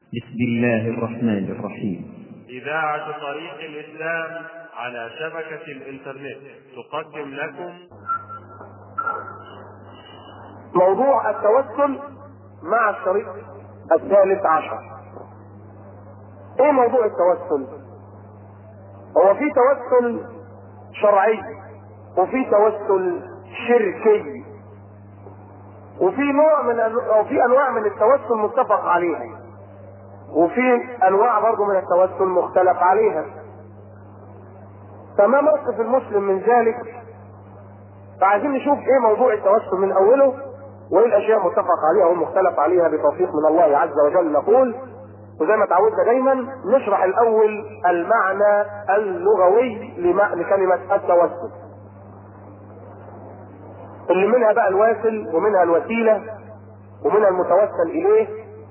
بسم الله الرحمن الرحيم إذاعة طريق الإسلام على شبكة الإنترنت تقدم لكم موضوع التوسل مع الشريط الثالث عشر ايه موضوع التوسل هو في توسل شرعي وفي توسل شركي وفي نوع من او في انواع من التوسل متفق عليها وفي انواع برضه من التوسل مختلف عليها فما موقف المسلم من ذلك فعايزين نشوف ايه موضوع التوسل من اوله وايه الاشياء متفق عليها ومختلف عليها بتوفيق من الله عز وجل نقول وزي ما تعودنا دايما نشرح الاول المعنى اللغوي لكلمة التوسل اللي منها بقى الواسل ومنها الوسيلة ومنها المتوسل اليه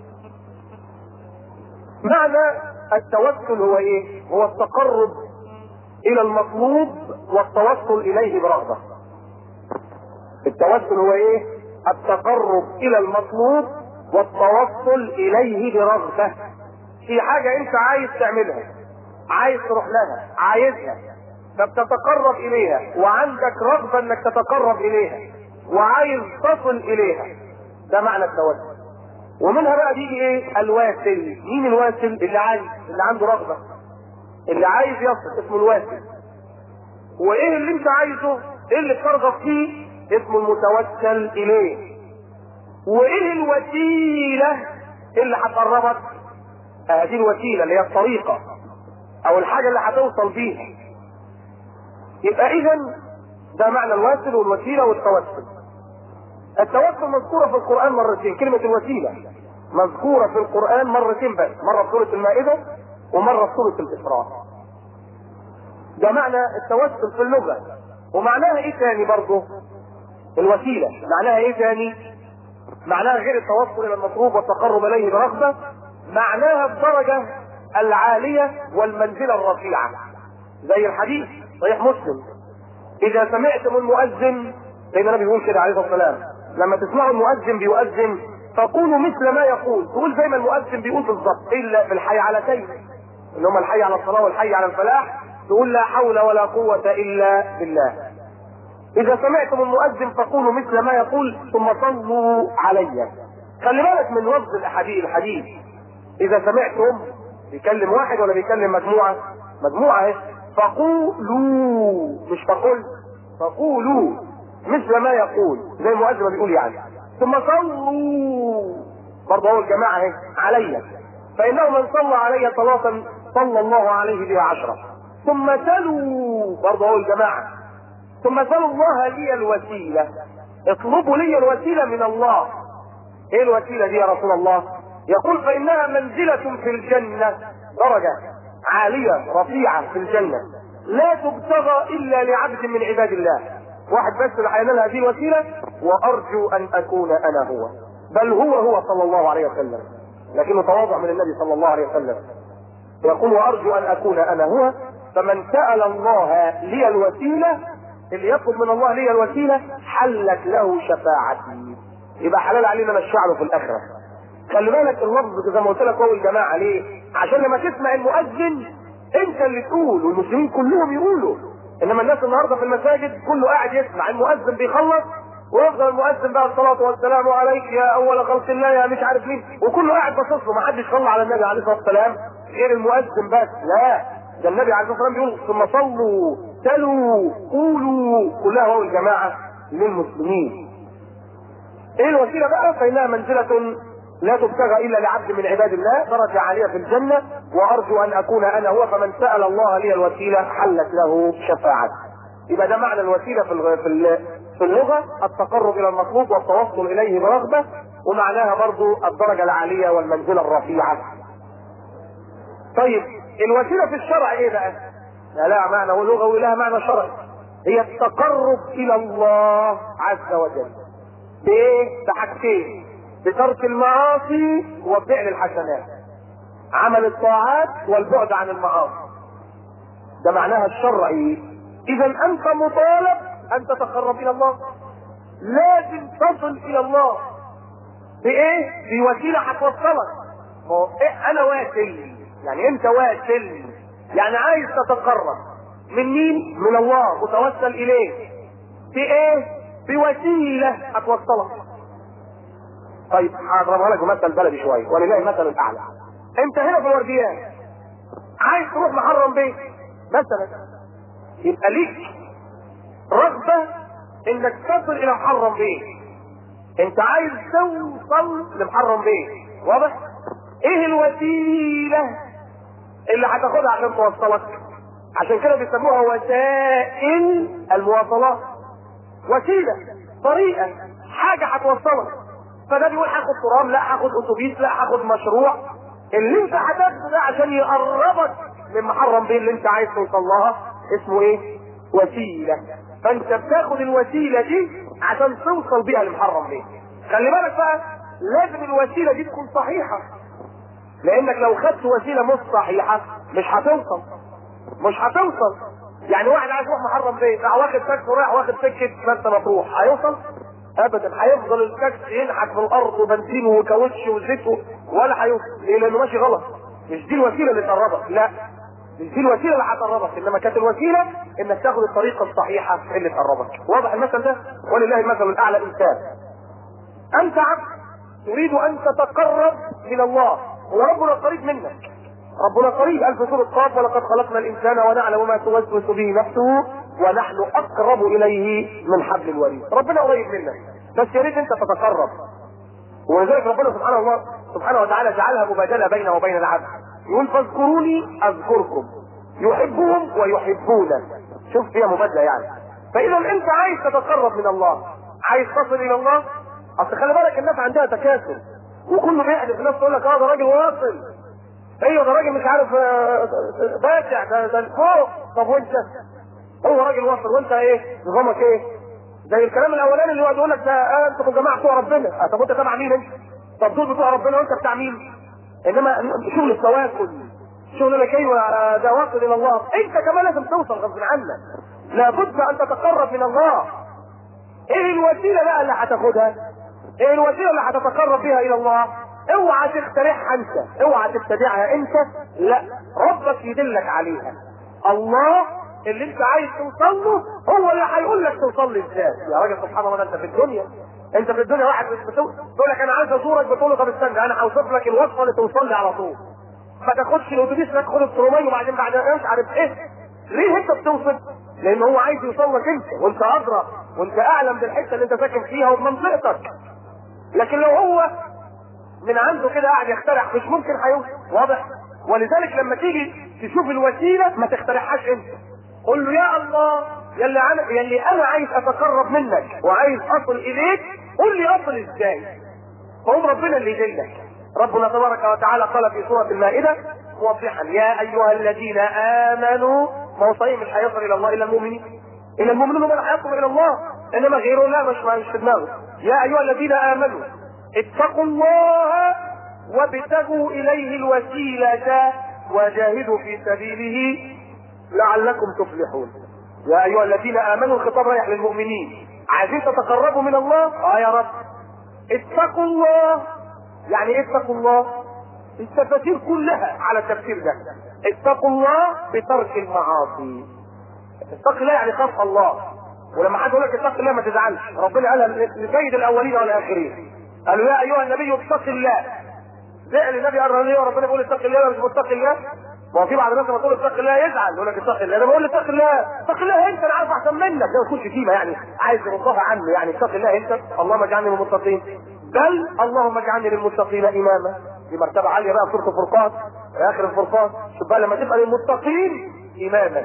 معنى التوسل هو ايه هو التقرب الى المطلوب والتوصل اليه برغبة التوسل هو ايه التقرب الى المطلوب والتوصل اليه برغبة في حاجة انت عايز تعملها عايز تروح لها عايزها فبتتقرب اليها وعندك رغبة انك تتقرب اليها وعايز تصل اليها ده معنى التوسل ومنها بقى بيجي ايه الواسل مين الواسل اللي عايز اللي عنده رغبة اللي عايز يصل اسمه الواسل وايه اللي انت عايزه ايه اللي بترغب فيه اسمه المتوسل اليه وايه الوسيلة اللي هتقربك هذه الوسيلة اللي هي الطريقة او الحاجة اللي هتوصل بيها يبقى اذا ده معنى الواسل والوسيلة والتوسل التوسل مذكورة في القرآن مرتين كلمة الوسيلة مذكورة في القرآن مرتين بس مرة في سورة المائدة ومرة في سورة الإسراء ده معنى التوسل في اللغة ومعناها ايه تاني برضه الوسيلة معناها ايه تاني معناها غير التوصل الى المطلوب والتقرب اليه برغبة معناها الدرجة العالية والمنزلة الرفيعة زي الحديث صحيح مسلم اذا سمعتم المؤذن سيدنا النبي بيقول كده عليه الصلاة والسلام لما تسمعوا المؤذن بيؤذن فقولوا مثل ما يقول تقول زي ما المؤذن بيقول بالظبط الا في الحي على شيء اللي هم الحي على الصلاة والحي على الفلاح تقول لا حول ولا قوة الا بالله اذا سمعتم المؤذن فقولوا مثل ما يقول ثم صلوا علي خلي بالك من لفظ الاحاديث الحديث اذا سمعتم بيكلم واحد ولا بيكلم مجموعة مجموعة اهي فقولوا مش فقل فقولوا مثل ما يقول زي المؤذن ما بيقول يعني ثم صلوا برضه هو الجماعة اهي علي فانه من صلى علي صلاة صلى الله عليه بها عشرة ثم سلوا برضه هو الجماعة ثم سلوا الله لي الوسيلة اطلبوا لي الوسيلة من الله ايه الوسيلة دي يا رسول الله يقول فانها منزلة في الجنة درجة عالية رفيعة في الجنة لا تبتغى الا لعبد من عباد الله واحد بس اللي هينال هذه الوسيلة وارجو ان اكون انا هو بل هو هو صلى الله عليه وسلم لكنه تواضع من النبي صلى الله عليه وسلم يقول وارجو ان اكون انا هو فمن سأل الله لي الوسيلة اللي يطلب من الله لي الوسيلة حلت له شفاعتي يبقى حلال علينا نشفع له في الاخرة خلي بالك اللفظ زي ما قلت لك هو الجماعة ليه عشان لما تسمع المؤذن انت اللي تقول والمسلمين كلهم يقولوا انما الناس النهارده في المساجد كله قاعد يسمع المؤذن بيخلص ويفضل المؤذن بقى الصلاة والسلام عليك يا أول خلق الله يا مش عارف مين وكله قاعد باصص له ما حدش صلى على النبي عليه الصلاة والسلام غير المؤذن بس لا ده النبي عليه الصلاة والسلام بيقول ثم صلوا تلوا قولوا كلها هو الجماعة للمسلمين ايه الوسيلة بقى فإنها منزلة لا تبتغى إلا لعبد من عباد الله درجة عالية في الجنة وأرجو أن أكون أنا هو فمن سأل الله لي الوسيلة حلت له شفاعة يبقى ده معنى الوسيلة في في في اللغة التقرب إلى المطلوب والتوصل إليه برغبة ومعناها برضو الدرجة العالية والمنزلة الرفيعة طيب الوسيلة في الشرع ايه بقى لا لا معنى ولغوي لها معنى شرعي هي التقرب الى الله عز وجل بايه بحاجتين بترك المعاصي وفعل الحسنات عمل الطاعات والبعد عن المعاصي ده معناها الشرعي اذا انت مطالب ان تتقرب الى الله لازم تصل الى الله بايه بوسيله هتوصلك ما هو إيه انا واكل يعني انت واكل يعني عايز تتقرب من مين من الله متوسل اليه بايه بوسيله هتوصلك طيب هضربها لك بمثل بلدي شويه ولله المثل الاعلى انت هنا في الورديان عايز تروح محرم بيه مثلا يبقى ليك رغبه انك تصل الى محرم بيه انت عايز توصل لمحرم بيه واضح ايه الوسيله اللي هتاخدها عشان توصلك عشان كده بيسموها وسائل المواصلات وسيله طريقه حاجه هتوصلك فده بيقول هاخد ترام لا هاخد اتوبيس لا هاخد مشروع اللي انت هتاخده ده عشان يقربك من محرم بيه اللي انت عايز توصل لها اسمه ايه؟ وسيله فانت بتاخد الوسيله دي عشان توصل بيها لمحرم بيه خلي بالك بقى لازم الوسيله دي تكون صحيحه لانك لو خدت وسيله مش صحيحه مش هتوصل مش هتوصل يعني واحد عايز يروح محرم بيه راح واخد تاكسي ورايح واخد سكه مرسى مطروح هيوصل ابدا هيفضل التاكسي ينحت في الارض وبنزين وكاوتش وزيت ولا هيوصل ليه لانه ماشي غلط مش دي الوسيله اللي تقربك لا مش دي الوسيله اللي هتقربك انما كانت الوسيله انك تاخد الطريقه الصحيحه اللي تقربك واضح المثل ده ولله المثل الاعلى انسان انت عبد تريد ان تتقرب من الله هو ربنا قريب منك ربنا قريب الف سوره قاف ولقد خلقنا الانسان ونعلم ما توسوس به نفسه ونحن اقرب اليه من حبل الوريد ربنا قريب منك بس يا ريت انت تتقرب ولذلك ربنا سبحانه الله سبحانه وتعالى جعلها مبادله بينه وبين العبد يقول فاذكروني اذكركم يحبهم ويحبونك شوف فيها مبادله يعني فاذا انت عايز تتقرب من الله عايز تصل الى الله اصل خلي بالك الناس عندها تكاسل وكله بيحدث نفسه يقول لك اه ده راجل واصل ايوه ده راجل مش عارف باتع ده ده فوق طب وانت هو راجل واصل وانت ايه نظامك ايه زي الكلام الاولاني اللي يقعد يقول لك ده آه انتوا جماعه بتوع ربنا آه طب وانت تبع مين انت طب دول بتوع ربنا وانت بتاع مين انما شغل التواكل شغل لك ايوه آه ده واصل الى الله انت كمان لازم توصل غصب عنك لابد ان تتقرب من الله ايه الوسيله بقى اللي هتاخدها ايه الوسيله اللي هتتقرب بها الى الله اوعى تخترعها انت اوعى تبتدعها انت لا ربك يدلك عليها الله اللي انت عايز توصل له هو اللي هيقول لك توصل له ازاي يا راجل سبحان الله انت في الدنيا انت في الدنيا واحد بتقول لك انا عايز ازورك بتقول له طب استنى انا هوصف لك الوصفه اللي توصل لي على طول ما تاخدش الاتوبيس لا تاخد الترمي وبعدين بعد مش عارف ايه ليه انت بتوصف لان هو عايز يوصل لك انت وانت ادرى وانت اعلم بالحته اللي انت ساكن فيها وبمنطقتك لكن لو هو من عنده كده قاعد يخترع مش ممكن هيوصل واضح ولذلك لما تيجي تشوف الوسيله ما تخترعهاش انت قول له يا الله يلي انا يلي انا عايز اتقرب منك وعايز اصل اليك قول لي اصل ازاي فهو ربنا اللي يدلك ربنا تبارك وتعالى قال في سوره المائده موضحا يا ايها الذين امنوا ما هو صحيح مش هيصل الى الله الا المؤمنين الا المؤمنون هم اللي هيصلوا الى الله انما غيره لا مش مش في دماغه يا ايها الذين امنوا اتقوا الله وابتغوا اليه الوسيله وجاهدوا في سبيله لعلكم تفلحون يا ايها الذين امنوا الخطاب رايح للمؤمنين عايزين تتقربوا من الله اه يا رب اتقوا الله يعني ايه اتقوا الله التفاسير كلها على التفسير ده اتقوا الله بترك المعاصي اتق الله يعني خاف الله ولما حد يقول لك اتق الله ما تزعلش ربنا قالها لسيد الاولين والاخرين قالوا يا ايها النبي اتق الله زعل النبي قال ليه ربنا بيقول اتق الله مش متقي الله ما هو في بعض الناس لما تقول اتق الله يزعل يقول لك اتق الله انا بقول اتق الله اتق الله انت انا عارف احسن منك ده ما تكونش شتيمه يعني عايز يردها عنه يعني اتق الله انت اللهم اجعلني من المتقين بل اللهم اجعلني للمتقين اماما دي مرتبه عاليه بقى في سوره الفرقان في اخر الفرقان شوف بقى لما تبقى للمتقين اماما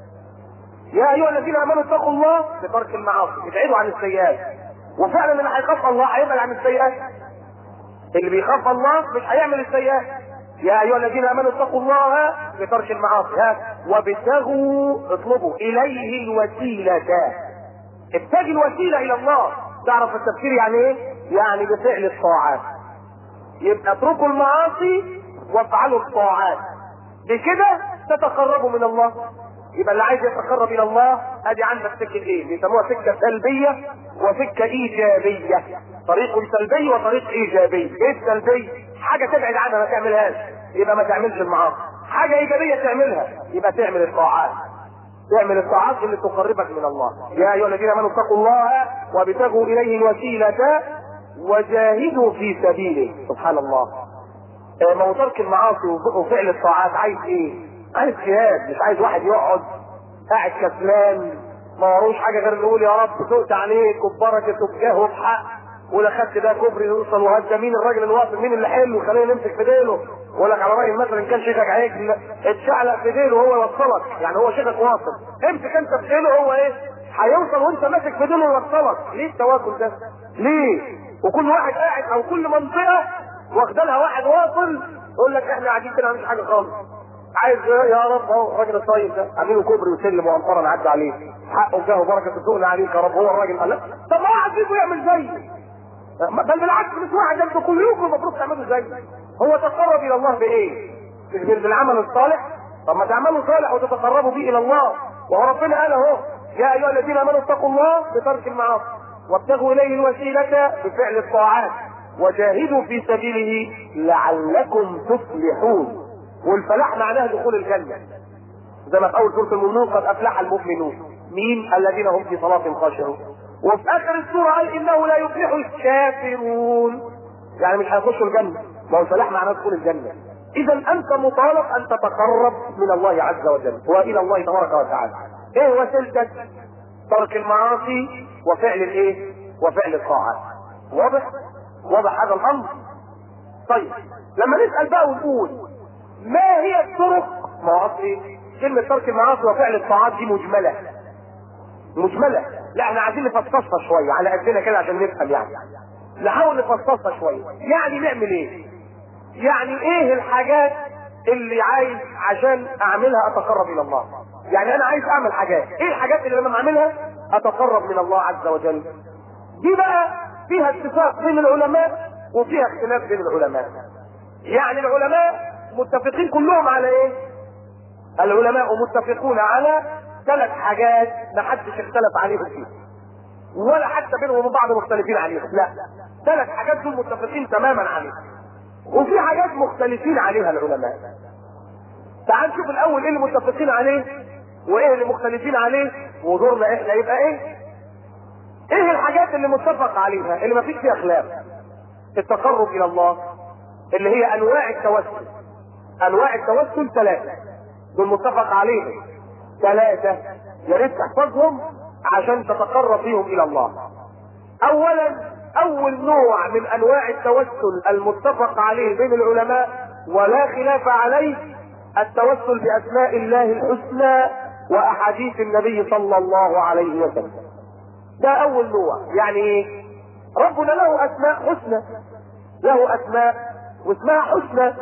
يا ايها الذين امنوا اتقوا الله بترك المعاصي ابعدوا عن السيئات وفعلا اللي هيخاف الله هيبعد عن السيئات اللي بيخاف الله مش هيعمل السيئات يا ايها الذين امنوا اتقوا الله بترك المعاصي ها وابتغوا اطلبوا اليه الوسيله ابتغي الوسيله الى الله تعرف التفسير يعني ايه؟ يعني بفعل الطاعات يبقى اتركوا المعاصي وافعلوا الطاعات بكده تتقربوا من الله يبقى اللي عايز يتقرب الى الله ادي عندك سكه ايه؟ بيسموها سكه سلبيه وسكه ايجابيه. طريق سلبي وطريق ايجابي. ايه السلبي؟ حاجه تبعد عنها ما تعملهاش يبقى ما تعملش المعاصي حاجه ايجابيه تعملها يبقى تعمل الطاعات تعمل الطاعات اللي تقربك من الله يا ايها الذين امنوا اتقوا الله وابتغوا اليه الوسيله وجاهدوا في سبيله سبحان الله آه، ما هو ترك المعاصي وفعل الطاعات عايز ايه؟ عايز جهاد مش عايز واحد يقعد قاعد كسلان ما وروش حاجه غير نقول يا رب سقت عليك وببركه وبجاه وبحق ولا خدت ده كوبري يوصل وهذا مين الراجل اللي واقف مين اللي حلو خلينا نمسك في ديله ويقول لك على راي مثلا ان كان شيخك عجل اتشعلق في ديله وهو يوصلك يعني هو شيخك واصل امسك انت في ديله هو ايه هيوصل وانت ماسك في ديله ويوصلك ليه التواكل ده؟ ليه؟ وكل واحد قاعد او كل منطقه واخده لها واحد واصل يقول لك احنا قاعدين كده مش حاجه خالص عايز يا رب اهو الراجل الطيب ده عاملين كوبري وسلم وامطار نعدي عليه حقه وجاه وبركه تسوقنا عليك يا رب هو الراجل قال لا طب ما واحد فيكم يعمل زيي بل بالعكس مش واحد انتوا كلكم المفروض تعملوا زيي هو تقرب الى الله بايه؟ مش بالعمل الصالح طب ما تعملوا صالح وتتقربوا به الى الله وهو ربنا قال اهو يا ايها الذين امنوا اتقوا الله بترك المعاصي وابتغوا اليه الوسيله بفعل الطاعات وجاهدوا في سبيله لعلكم تفلحون والفلاح معناه دخول الجنه زي ما في اول سوره المؤمنون قد افلح المؤمنون مين الذين هم في صلاه خاشعون وفي اخر السوره قال انه لا يفلح الكافرون يعني مش هيخشوا الجنه ما هو الفلاح معناه دخول الجنه اذا انت مطالب ان تتقرب من الله عز وجل والى الله تبارك وتعالى ايه وسيلتك ترك المعاصي وفعل الايه وفعل الطاعات واضح واضح هذا الامر طيب لما نسال بقى ونقول ما هي الطرق ما هو أصل إيه؟ كلمه ترك المعاصي وفعل الطاعات دي مجمله مجمله لا احنا عايزين نفصصها شويه على قدنا كده عشان نفهم يعني نحاول نفصصها شويه يعني نعمل ايه يعني ايه الحاجات اللي عايز عشان اعملها اتقرب الى الله يعني انا عايز اعمل حاجات ايه الحاجات اللي لما اعملها اتقرب من الله عز وجل دي بقى فيها اتفاق بين العلماء وفيها اختلاف بين العلماء يعني العلماء متفقين كلهم على ايه العلماء متفقون على ثلاث حاجات ما حدش اختلف عليهم فيها ولا حتى بينهم وبين بعض مختلفين عليهم لا ثلاث حاجات دول متفقين تماما عليها وفي حاجات مختلفين عليها العلماء تعال نشوف الاول ايه اللي متفقين عليه وايه اللي مختلفين عليه ودورنا احنا يبقى ايه ايه الحاجات اللي متفق عليها اللي ما فيش فيها خلاف التقرب الى الله اللي هي انواع التوسل انواع التوسل ثلاثه دول متفق عليهم ثلاثه يا ريت تحفظهم عشان تتقرب بيهم الى الله اولا اول نوع من انواع التوسل المتفق عليه بين العلماء ولا خلاف عليه التوسل باسماء الله الحسنى واحاديث النبي صلى الله عليه وسلم ده اول نوع يعني ايه ربنا له اسماء حسنى له اسماء واسمها حسنى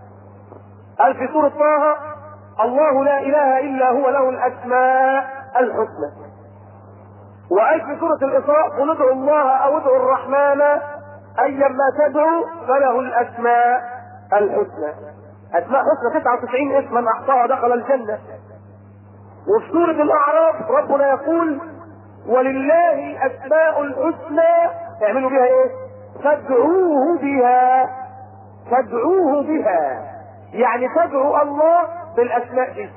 قال في سورة طه الله لا اله الا هو له الاسماء الحسنى وقال في سورة الاسراء قل ادعوا الله او ادعوا الرحمن ايما تدعوا فله الاسماء الحسنى اسماء حسنى 99 اسما احصاها دخل الجنة وفي سورة الاعراف ربنا يقول ولله اسماء الحسنى اعملوا بها ايه فادعوه بها فادعوه بها يعني تدعو الله بالاسماء دي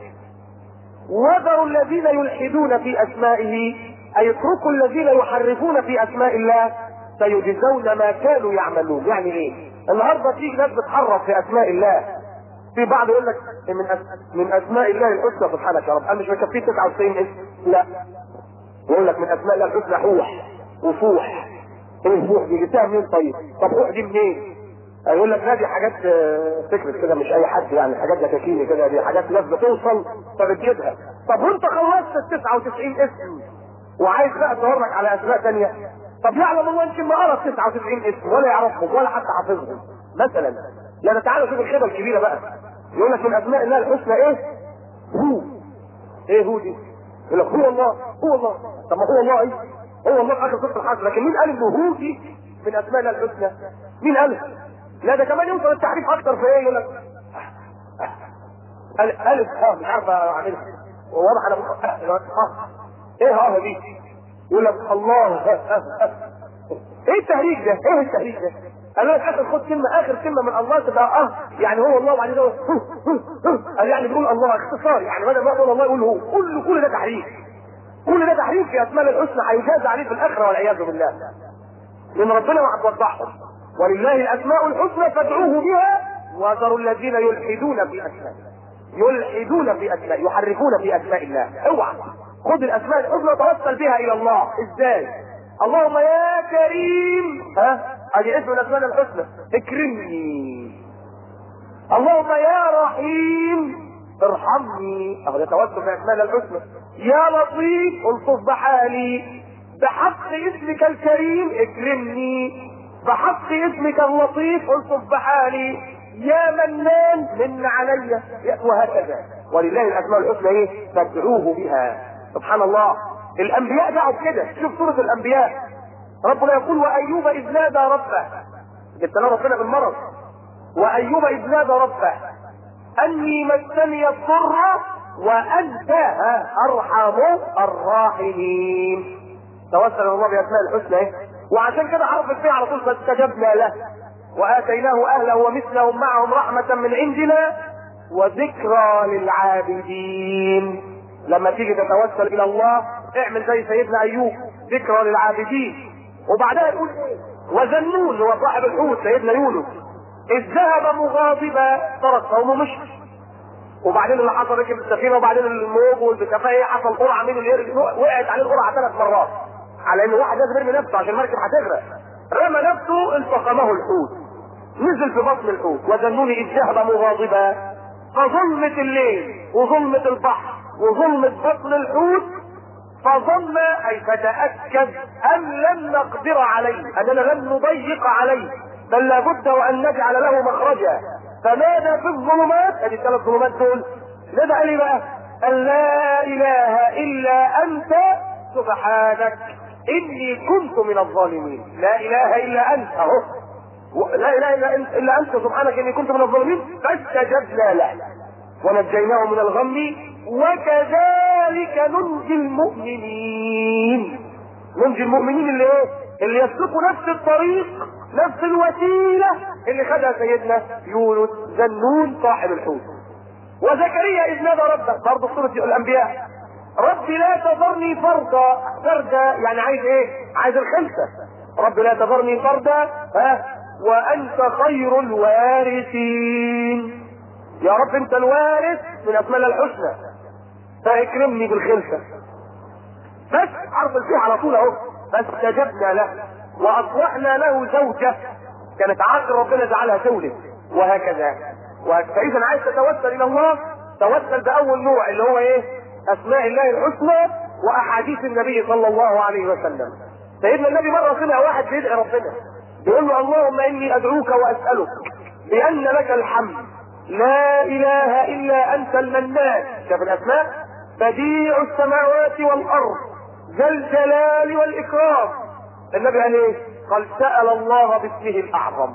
وذروا الذين يلحدون في اسمائه اي اتركوا الذين يحرفون في اسماء الله سيجزون ما كانوا يعملون يعني ايه النهارده تيجي ناس بتحرف في اسماء الله في بعض يقول لك من أس... من اسماء الله الحسنى سبحانك يا رب انا مش مكفيه 99 اسم لا يقول لك من اسماء الله الحسنى حوح وفوح ايه فوح دي جبتها منين طيب طب فوح دي منين يقول لك لا دي حاجات فكرة كده مش اي حد يعني حاجات دكاكيني كده دي حاجات ناس بتوصل فبتجيبها طب وانت خلصت ال 99 اسم وعايز بقى تدور لك على اسماء ثانيه طب يعلم الله يمكن ما قرا 99 اسم ولا يعرفهم ولا حتى حافظهم مثلا لا ده تعالى شوف الخيبه الكبيره بقى يقول لك من اسماء الله الحسنى ايه؟ هو ايه هو دي؟ يقول لك هو الله هو الله طب ما هو الله ايه؟ هو الله في اخر سوره الحج لكن مين قال انه هو دي من اسماء الله الحسنى؟ مين قالها؟ لا ده كمان يوصل التعريف اكتر في ايه يقول لك الف ها مش عارف اعملها واضح انا ها ايه ها دي يقول لك الله ايه التهريج ده ايه التهريج ده قال لك اخر خد كلمه اخر كلمه من الله تبقى اه يعني هو الله وبعدين هو قال يعني بيقول الله اختصار يعني بدل ما يقول الله يقول هو كل كل ده تحريف كل ده تحريف في اسماء الحسنى هيجاز عليه في الاخره والعياذ بالله لان ربنا ما هتوضحهم ولله الاسماء الحسنى فادعوه بها وذروا الذين يلحدون في اسمائه يلحدون في اسماء يحرفون في اسماء الله اوعى خذ الاسماء الحسنى وتوسل بها الى الله ازاي اللهم يا كريم ها ادي اسم الاسماء الحسنى اكرمني اللهم يا رحيم ارحمني اهو ده توسل باسماء الحسنى يا لطيف الطف بحالي بحق اسمك الكريم اكرمني بحق اسمك اللطيف الطف بحالي يا منان من علي وهكذا ولله الاسماء الحسنى ايه فادعوه بها سبحان الله الانبياء دعوا بكده شوف سوره الانبياء ربنا يقول وايوب اذ نادى ربه ابتلى ربنا بالمرض وايوب اذ نادى ربه اني مسني الضر وانت ارحم الراحمين توسل الى الله باسماء الحسنى ايه وعشان كده عرفت فيها على طول فاستجبنا له واتيناه اهله ومثلهم معهم رحمه من عندنا وذكرى للعابدين لما تيجي تتوسل الى الله اعمل زي سيدنا ايوب ذكرى للعابدين وبعدها يقول ايه وذنون هو صاحب الحوت سيدنا يونس اذ ذهب مغاضبا ترك قومه مشي وبعدين اللي حصل ركب السفينه وبعدين الموج والبكافيه ايه حصل قرعه مين اللي يرجع وقعت عليه القرعه ثلاث مرات على ان واحد لازم يرمي نفسه عشان المركب هتغرق رمى نفسه التقمه الحوت نزل في بطن الحوت وذنوني اذ ذهب مغاضبا فظلمة الليل وظلمة البحر وظلمة بطن الحوت فظن اي فتاكد ان لن نقدر عليه اننا لن نضيق عليه بل لابد وان نجعل له مخرجا فنادى في الظلمات ادي الثلاث ظلمات دول ندعى لي بقى ان لا اله الا انت سبحانك اني كنت من الظالمين لا اله الا انت اهو لا اله الا انت الا انت سبحانك اني كنت من الظالمين فاستجبنا له ونجيناه من الغم وكذلك ننجي المؤمنين ننجي المؤمنين اللي ايه اللي يسلكوا نفس الطريق نفس الوسيلة اللي خدها سيدنا يونس ذنون صاحب الحوت وزكريا إذ نادى ربه برضه سورة الأنبياء ربي لا تذرني فردا فردا يعني عايز ايه عايز الخمسة ربي لا تذرني فردا ها وأنت خير الوارثين يا رب أنت الوارث من أسماء الحسنى فاكرمني بالخلفة بس حرف الفيه على طول اهو فاستجبنا له واصلحنا له زوجة كانت عاقل ربنا جعلها تولد وهكذا فاذا عايز تتوسل الى الله توسل باول نوع اللي هو ايه اسماء الله الحسنى واحاديث النبي صلى الله عليه وسلم سيدنا النبي مره سمع واحد بيدعي ربنا بيقول له اللهم اني ادعوك واسالك بان لك الحمد لا اله الا انت المنان شاف الاسماء بديع السماوات والارض ذا الجلال والاكرام النبي قال ايه قال سال الله باسمه الاعظم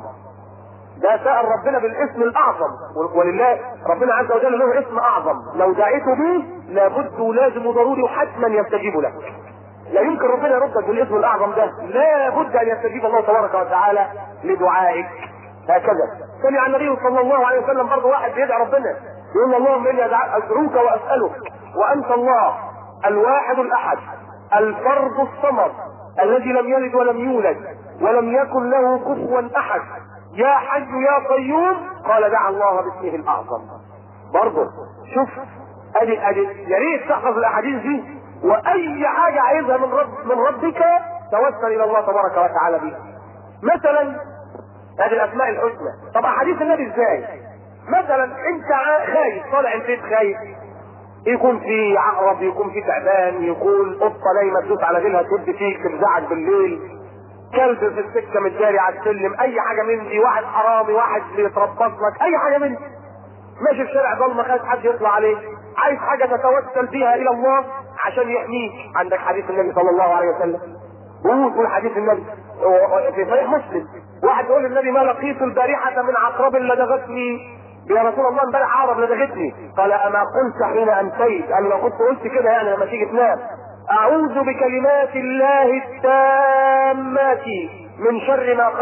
ده سال ربنا بالاسم الاعظم ولله ربنا عز وجل له اسم اعظم لو دعيته به لابد ولازم وضروري وحتما يستجيب لك لا يمكن ربنا يردك بالاسم الاعظم ده لابد ان يستجيب الله تبارك وتعالى لدعائك هكذا سمع النبي صلى الله عليه وسلم برضه واحد بيدعي ربنا يقول اللهم اني ادعوك واسالك وانت الله الواحد الاحد الفرد الصمد الذي لم يلد ولم يولد ولم يكن له كفوا احد يا حي يا قيوم قال دعا الله باسمه الاعظم برضه شوف ادي ادي يا ريت تحفظ الاحاديث دي واي حاجه عايزها من رب من ربك توسل الى الله تبارك وتعالى بها مثلا هذه الاسماء الحسنى طب احاديث النبي ازاي مثلا انت خايف طالع البيت خايف يكون في عقرب يكون في تعبان يكون قطه نايمه تدوس على ديلها تد فيك تفزعك بالليل كلب في السكه متجاري على السلم اي حاجه من دي واحد حرامي واحد بيتربص لك اي حاجه من دي ماشي في شارع ضلمه خايف حد يطلع عليه عايز حاجه تتوسل بيها الى الله عشان يحميك عندك حديث النبي صلى الله عليه وسلم قول قول حديث النبي في صحيح مسلم واحد يقول للنبي ما لقيت البارحه من عقرب لدغتني يا رسول الله امبارح عقرب لدغتني قال اما قلت حين امسيت قال لو كنت قلت كده يعني لما تيجي تنام اعوذ بكلمات الله التامات من شر ما خلق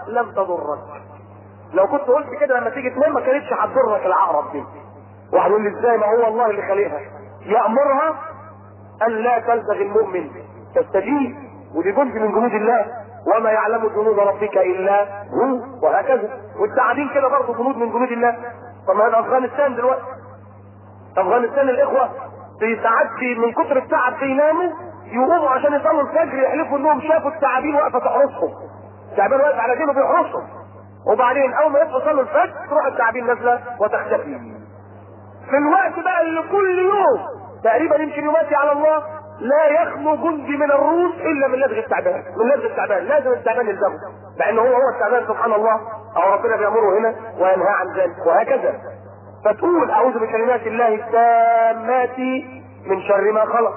لم تضرك لو كنت قلت كده لما تيجي تنام ما كانتش هتضرك العقرب دي واحد يقول لي ازاي ما هو الله اللي خالقها يامرها ان لا تلدغ المؤمن تستجيب ودي جند من جنود الله وما يعلم جنود ربك الا هو وهكذا والتعابين كده برضه جنود من جنود الله طب ما هذا افغانستان دلوقتي افغانستان الاخوه في ساعات في من كتر التعب بيناموا يقوموا عشان يصلوا الفجر يحلفوا انهم شافوا التعابين واقفه تحرسهم التعبان واقف على جنبه بيحرسهم وبعدين اول ما يصحوا يصلوا الفجر تروح التعابين نازله وتختفي في الوقت بقى اللي كل يوم تقريبا يمكن يماتي على الله لا يخلو جندي من الروس الا من لدغ التعبان من لدغ التعبان لازم التعبان يلزمه لان هو هو التعبان سبحان الله او ربنا بيامره هنا وينهى عن ذلك وهكذا فتقول اعوذ بكلمات الله التامات من شر ما خلق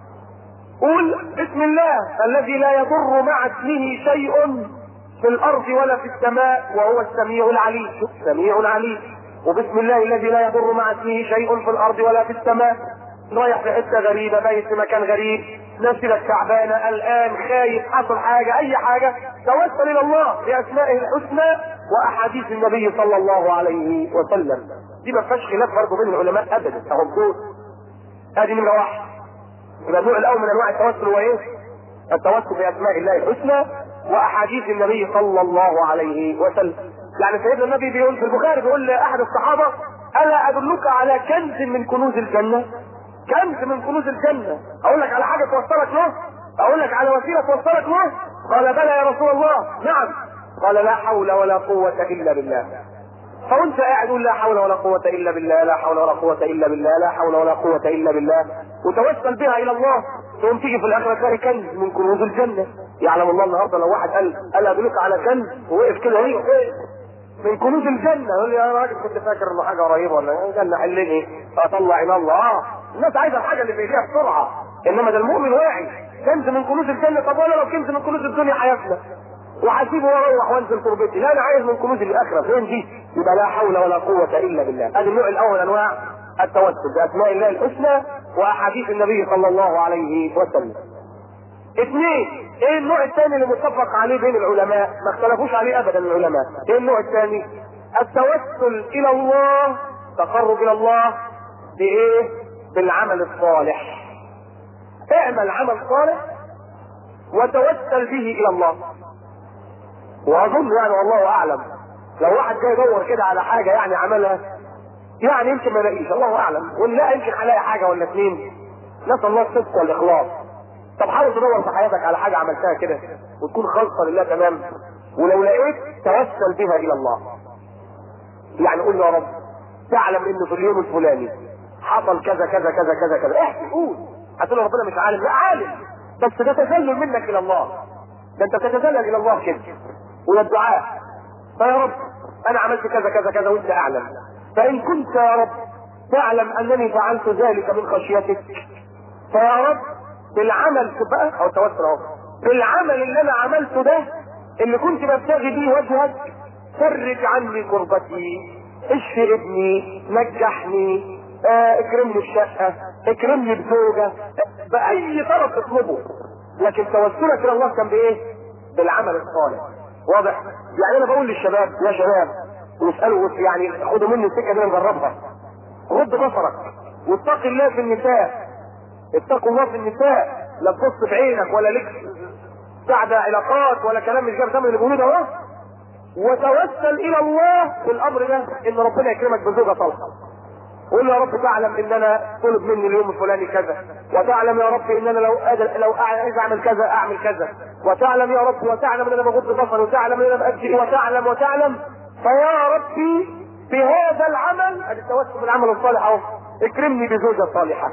قول بسم الله الذي لا يضر مع اسمه شيء في الارض ولا في السماء وهو السميع العليم شوف سميع عليم وبسم الله الذي لا يضر مع اسمه شيء في الارض ولا في السماء رايح في حته غريبه بايت في مكان غريب نفسك تعبانه قلقان خايف حصل حاجه اي حاجه توسل الى الله باسمائه الحسنى واحاديث النبي صلى الله عليه وسلم دي ما فيهاش خلاف برضه بين العلماء ابدا اهو دول ادي نمره واحد يبقى النوع الاول من انواع التوسل هو ايه؟ التوسل باسماء الله الحسنى واحاديث النبي صلى الله عليه وسلم يعني سيدنا النبي بيقول في البخاري بيقول لاحد الصحابه الا ادلك على كنز من كنوز الجنه كنز من كنوز الجنه اقول لك على حاجه توصلك له اقول لك على وسيله توصلك له قال بلى يا رسول الله نعم قال لا حول ولا قوه الا بالله فوانت قاعد تقول لا حول ولا قوة إلا بالله لا حول ولا قوة إلا بالله لا حول ولا قوة إلا بالله وتوسل بها إلى الله تقوم تيجي في الآخرة تلاقي كنز من كنوز الجنة يعلم الله النهارده لو واحد قال قال أدلك على كنز ووقف كده هي من كنوز الجنة يقول لي يا راجل كنت فاكر إنه حاجة قريبة ولا الجنة حلني أطلع إلى الله آه الناس عايزة الحاجة اللي في إيديها بسرعة إنما ده المؤمن واعي كنز من كنوز الجنة طب ولا لو كنز من كنوز الدنيا هيفنى وهسيبه واروح وانزل تربتي لا انا عايز من كنوز الاخره فين دي يبقى لا حول ولا قوه الا بالله هذا النوع الاول انواع التوسل باسماء الله الحسنى واحاديث النبي صلى الله عليه وسلم اثنين ايه النوع الثاني اللي متفق عليه بين العلماء ما اختلفوش عليه ابدا العلماء ايه النوع الثاني التوسل الى الله تقرب الى الله بايه بالعمل الصالح اعمل عمل صالح وتوسل به الى الله واظن يعني والله اعلم لو واحد جاي يدور كده على حاجه يعني عملها يعني يمكن ما يلاقيش الله اعلم ولا يمكن هلاقي حاجه ولا اثنين نسال الله الصدق والاخلاص طب حاول تدور في حياتك على حاجه عملتها كده وتكون خالصه لله تمام ولو لقيت توسل بها الى الله يعني قول يا رب تعلم ان في اليوم الفلاني حصل كذا كذا كذا كذا كذا احكي قول هتقول ربنا مش عالم لا عالم بس ده تذلل منك الى الله ده انت تتذلل الى الله كده ولا الدعاء فيا رب انا عملت كذا كذا كذا وانت اعلم فان كنت يا رب تعلم انني فعلت ذلك من خشيتك فيا رب بالعمل بقى او توسل اهو بالعمل اللي انا عملته ده اللي كنت ببتغي بيه وجهك فرج عني كربتي اشفي ابني نجحني اه اكرمني بشقه اكرمني بزوجه باي طلب اطلبه لكن توسلك الى الله كان بايه؟ بالعمل الصالح واضح يعني انا بقول للشباب يا شباب واسالوا يعني خدوا مني السكه دي نجربها غض بصرك واتق الله في النساء اتقوا الله في النساء لا تبص بعينك ولا لك قاعدة علاقات ولا كلام مش جاب ثمن اللي بيقولوه ده اهو وتوسل الى الله في الامر ده ان ربنا يكرمك بزوجه صالحه قول يا رب تعلم ان انا طلب مني اليوم الفلاني كذا وتعلم يا رب ان انا لو أدل لو عايز اعمل كذا اعمل كذا وتعلم يا رب وتعلم ان انا بغض بصري وتعلم ان انا بأجي وتعلم وتعلم فيا ربي بهذا العمل ادي التوسل بالعمل الصالح اهو اكرمني بزوجه صالحه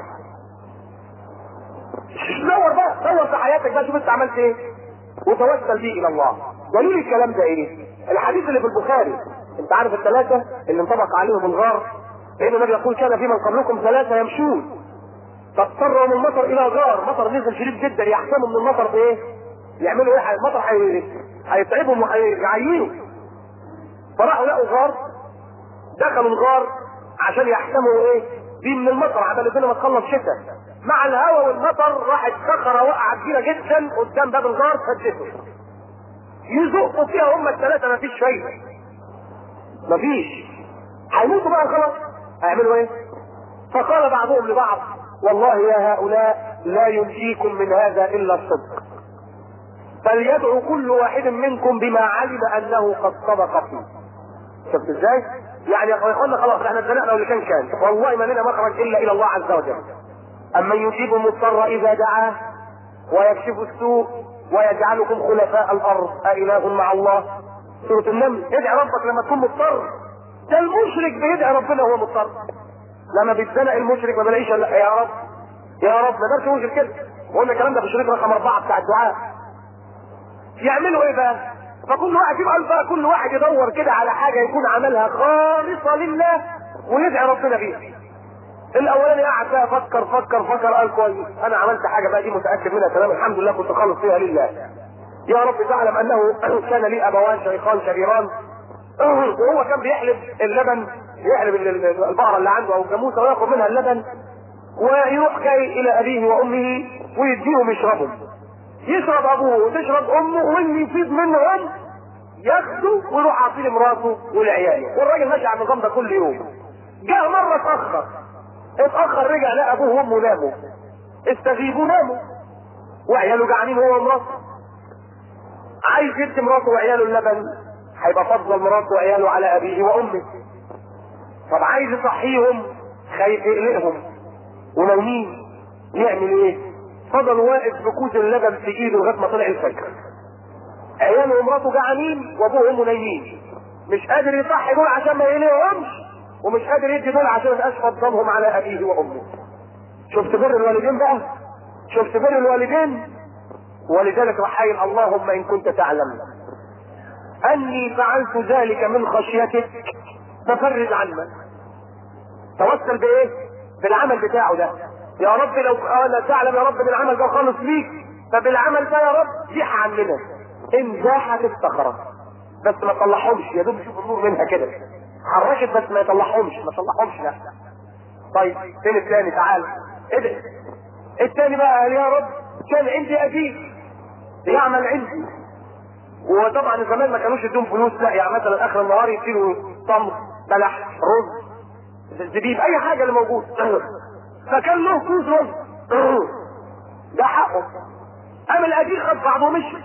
دور بقى دور في حياتك بقى شوف انت عملت ايه وتوسل بيه الى الله دليل الكلام ده ايه الحديث اللي في البخاري انت عارف الثلاثه اللي انطبق عليهم الغار لان النبي يقول كان في من قبلكم ثلاثه يمشون فاضطروا من المطر الى غار مطر نزل شديد جدا يحسموا من المطر بايه يعملوا ايه المطر حي... هيتعبهم وهيعينوا فراحوا لقوا غار دخلوا الغار عشان يحسموا ايه دي من المطر عبال الدنيا ما تخلص شتاء مع الهواء والمطر راحت صخره وقعت كبيره جدا قدام باب الغار فدته يزقوا فيها هم الثلاثه مفيش فايده مفيش هيموتوا بقى خلاص هيعملوا ايه؟ فقال بعضهم لبعض والله يا هؤلاء لا ينجيكم من هذا الا الصدق فليدعو كل واحد منكم بما علم انه قد صدق فيه شفت ازاي؟ يعني يا اخوانا خلاص احنا اتزنقنا واللي كان كان والله ما لنا مخرج الا الى الله عز وجل اما يجيب المضطر اذا دعاه ويكشف السوء ويجعلكم خلفاء الارض أإله مع الله سورة النمل ادعي ربك لما تكون مضطر ده المشرك بيدعي ربنا وهو مضطر لما بيتزنق المشرك ما بلاقيش الا يا رب يا رب ما دارش مشرك كده وقلنا الكلام ده في الشريط رقم اربعه بتاع الدعاء يعملوا ايه بقى؟ فكل واحد يبقى بقى كل واحد يدور كده على حاجه يكون عملها خالصه لله ويدعي ربنا بيها. الاولاني قاعد بقى فكر فكر فكر قال كويس انا عملت حاجه بقى دي متاكد منها تمام الحمد لله كنت خالص فيها لله. يا رب تعلم انه كان لي ابوان شيخان كبيران وهو كان بيحلب اللبن يحلب البقره اللي عنده او الجاموسه وياخد منها اللبن ويروح جاي الى ابيه وامه ويديهم يشربوا يشرب ابوه وتشرب امه واللي يفيد منهم ياخده ويروح عاطيه لمراته ولعياله والراجل ماشي على النظام ده كل يوم جاء مره اتاخر اتاخر رجع لقى ابوه وامه ناموا استغيبوا ناموا وعياله جعانين هو ومراته عايز يدي مراته وعياله اللبن هيبقى فضل مراته وعياله على ابيه وامه طب عايز يصحيهم خايف يقلقهم ونايمين يعمل ايه؟ فضل واقف بكوز اللبن في ايده لغايه ما طلع الفجر. عياله ومراته جعانين وابوه وامه نايمين. مش قادر يصحي دول عشان ما يقلقهمش ومش قادر يدي دول عشان ما يبقاش فضلهم على ابيه وامه. شفت بر الوالدين بقى؟ شفت بر الوالدين؟ ولذلك راح قايل اللهم ان كنت تعلم اني فعلت ذلك من خشيتك ففرج عنا. توسل بايه؟ بالعمل بتاعه ده. يا رب لو انا تعلم يا رب ان العمل ده خالص ليك فبالعمل ده يا رب زيح عننا ان زاحت الصخره بس ما طلعهمش يا دوب شوف النور منها كده حركت بس ما يطلعهمش ما طلعهمش لا طيب فين الثاني تعال ادعي الثاني بقى قال يا رب كان عندي اجيب يعمل عندي وطبعا زمان ما كانوش يدوم فلوس لا يعني مثلا اخر النهار يديله تمر بلح رز زبيب اي حاجه اللي موجود فكان له كوز رز ده حقه قام الاجير خد بعضه ومشي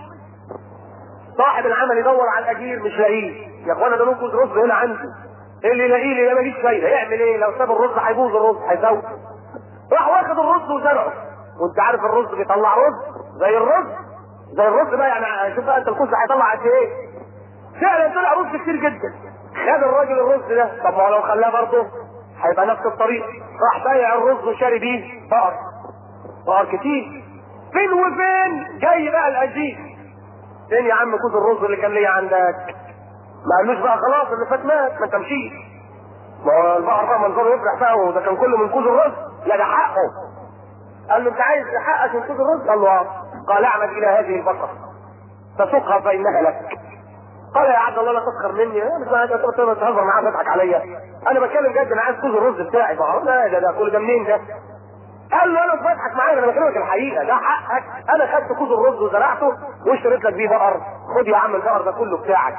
صاحب العمل يدور على الاجير مش لاقيه يا اخوانا ده له كوز رز هنا عندي اللي يلاقيه لي ماليش فايده يعمل ايه لو ساب الرز هيبوظ الرز هيزود راح واخد الرز وزرعه وانت عارف الرز بيطلع رز زي الرز زي الرز بقى يعني شوف بقى انت الكوز هيطلع قد ايه فعلا طلع رز كتير جدا خد الراجل الرز ده طب ما هو لو خلاه برضه هيبقى نفس الطريق راح بايع الرز وشاري بيه بقر بقر كتير فين وفين جاي بقى الاجير فين يا عم كوز الرز اللي كان ليا عندك ما قالوش بقى خلاص اللي فات مات ما انت مشيت ما هو البقر بقى منظره يفرح بقى وده كان كله من كوز الرز لا ده حقه قال له انت عايز حقك من كوز الرز قال له اه قال اعمد الى هذه البقره تسوقها فانها لك قال يا عبد الله لا تسخر مني مش معنى انت تهزر معاه تضحك عليا انا بتكلم جد انا عايز كوز الرز بتاعي بقى لا ده ده كل ده منين ده قال له انا مش بضحك معاك انا بكلمك الحقيقه ده حقك انا خدت كوز الرز وزرعته واشتريت لك بيه بقر خد يا عم البقر ده كله بتاعك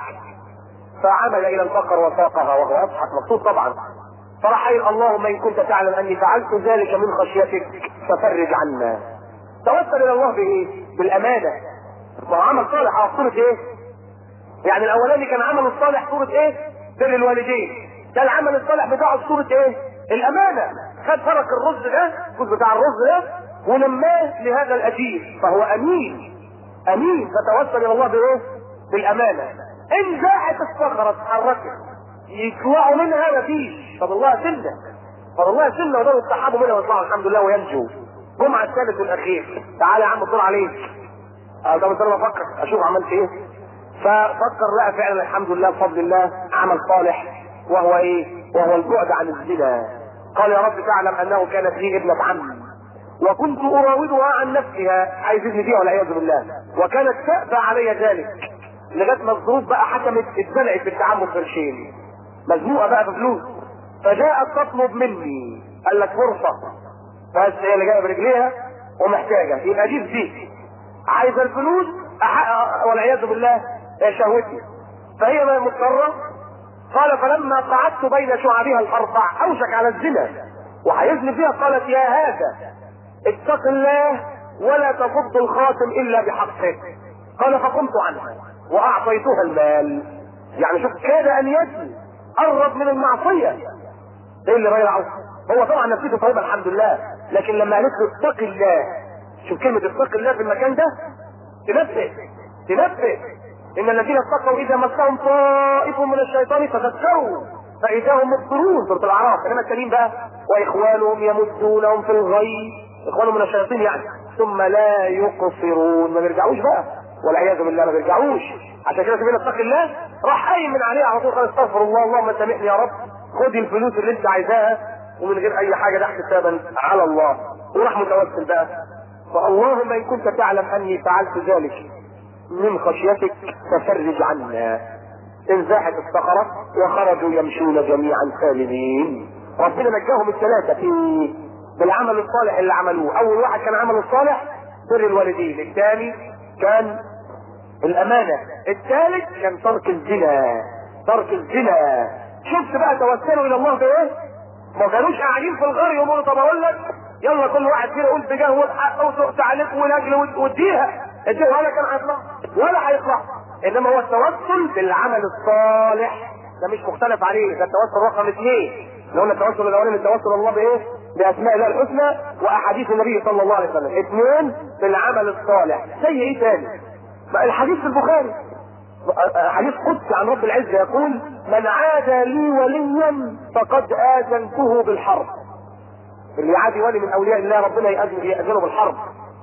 فعمل الى البقر وساقها وهو يضحك مبسوط طبعا فراح قال اللهم ان كنت تعلم اني فعلت ذلك من خشيتك ففرج عنا توسل الى الله بايه؟ بالامانه ما هو عمل صالح على صوره ايه؟ يعني الاولاني كان عمل الصالح صورة ايه بر الوالدين ده العمل الصالح بتاعه صورة ايه الامانة خد فرق الرز ده الجزء بتاع الرز ده ونماه لهذا الاجير فهو امين امين فتوسل الى الله بايه بالامانة ان زاحت الصخرة اتحركت يطلعوا منها مفيش طب الله سنة طب الله سنة وده يتسحبوا منها ويطلعوا الحمد لله وينجوا جمعة الثالث والاخير تعالى يا عم الدور عليك اه ده بس انا بفكر اشوف عملت ايه ففكر لقى فعلا الحمد لله بفضل الله عمل صالح وهو ايه؟ وهو البعد عن الزنا. قال يا رب تعلم انه كانت لي ابنة عم وكنت اراودها عن نفسها عايز يزني فيها والعياذ بالله وكانت تأبى علي ذلك لغايه ما الظروف بقى حكمت اتزنقت بالتعامل قرشين مزنوقه بقى بفلوس فجاءت تطلب مني قال لك فرصه بس هي اللي جايه برجليها ومحتاجه يبقى دي دي عايزه الفلوس أحقق والعياذ بالله هي شهوتي فهي ما مضطرة قال فلما قعدت بين شعبها الاربع اوشك على الزنا وهيزني فيها قالت يا هذا اتق الله ولا تفض الخاتم الا بحقه قال فقمت عنها واعطيتها المال يعني شوف كاد ان يزني قرب من المعصيه ايه اللي ضيعه هو طبعا نفسيته طيبه الحمد لله لكن لما قالت له اتق الله شوف كلمه اتق الله في المكان ده تنبه تنبه ان الذين اتقوا اذا مسهم طائف من الشيطان تذكروا فاذا هم مبصرون سوره الاعراف انما التانيين بقى واخوانهم يمدونهم في الغي اخوانهم من الشياطين يعني ثم لا يقصرون ما بيرجعوش بقى والعياذ بالله ما بيرجعوش عشان كده سيبنا اتق الله راح قايم من عليها على طول قال استغفر الله اللهم سامحني يا رب خدي الفلوس اللي انت عايزاها ومن غير اي حاجه ده حسابا على الله وراح متوسل بقى فاللهم ان كنت تعلم اني فعلت ذلك من خشيتك ففرج عنا انزاحت الصخرة وخرجوا يمشون جميعا سالمين ربنا نجاهم الثلاثة في بالعمل الصالح اللي عملوه اول واحد كان عمل الصالح بر الوالدين الثاني كان الامانة الثالث كان ترك الزنا ترك الزنا شفت بقى توسلوا الى الله بايه ما كانوش قاعدين في الغار يقولوا طب اقول لك يلا كل واحد فينا يقول تجاه والحق وتقطع عليك والاجل واديها اديها ولا كان هيطلع ولا هيطلع انما هو التوسل بالعمل الصالح ده مش مختلف عليه ده التوسل رقم اثنين لو قلنا التوسل الاولاني التوسل الله بايه؟ باسماء الله الحسنى واحاديث النبي صلى الله عليه وسلم اثنين بالعمل الصالح زي ايه تاني؟ بقى الحديث في البخاري حديث قدسي عن رب العزه يقول من عادى لي وليا فقد اذنته بالحرب اللي يعادي ولي من اولياء الله ربنا يأذن يأذنه بالحرب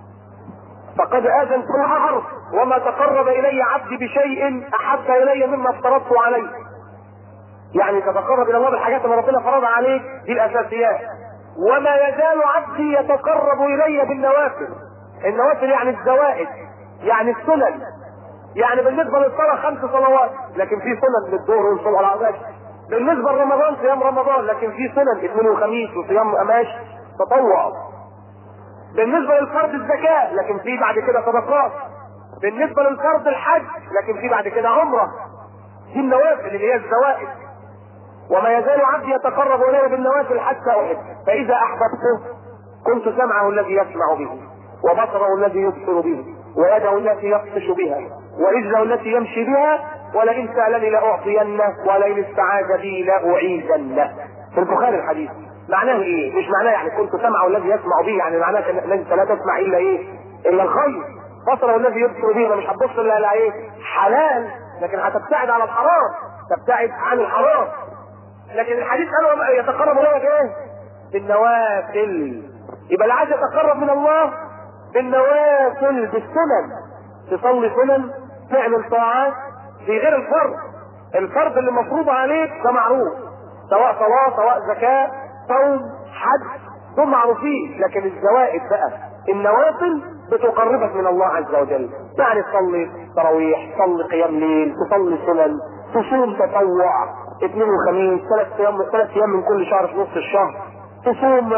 فقد اذنته بالحرب وما تقرب الي عبدي بشيء احب الي مما افترضته عليه يعني تتقرب الى الله بالحاجات اللي ربنا فرضها عليك دي الاساسيات وما يزال عبدي يتقرب الي بالنوافل النوافل يعني الزوائد يعني السنن يعني بالنسبه للصلاه خمس صلوات لكن في سنن للظهر والصبح والعشاء بالنسبه لرمضان صيام رمضان لكن في سنن اثنين وخميس وصيام اماش تطوع بالنسبه للفرض الزكاه لكن في بعد كده صدقات بالنسبه للفرض الحج لكن في بعد كده عمره دي النوافل اللي هي الزوائد وما يزال عبدي يتقرب الي بالنوافل حتى احب فاذا احببته كنت سمعه الذي يسمع به وبصره الذي يبصر به ويده التي يبطش بها ورجله التي يمشي بها ولئن سالني لاعطينه ولئن استعاذ بي لاعيذنه في البخاري الحديث معناه ايه؟ مش معناه يعني كنت سمعه الذي يسمع به يعني معناه انك لا تسمع الا ايه؟ الا الخير بصره الذي يبصر به مش هتبص الا على ايه؟ حلال لكن هتبتعد على الحرام تبتعد عن الحرام لكن الحديث قال يتقرب اليه بايه؟ بالنوافل يبقى اللي عايز يتقرب من الله بالنوافل بالسنن تصلي سنن تعمل طاعات في غير الفرض الفرض اللي مفروض عليك ده معروف سواء صلاة سواء زكاة صوم حج دول معروفين لكن الزوائد بقى النوافل بتقربك من الله عز وجل يعني تصلي تراويح تصلي قيام ليل تصلي سنن تصوم تطوع اثنين وخميس ثلاث ايام ثلاث ايام من كل شهر في نص الشهر تصوم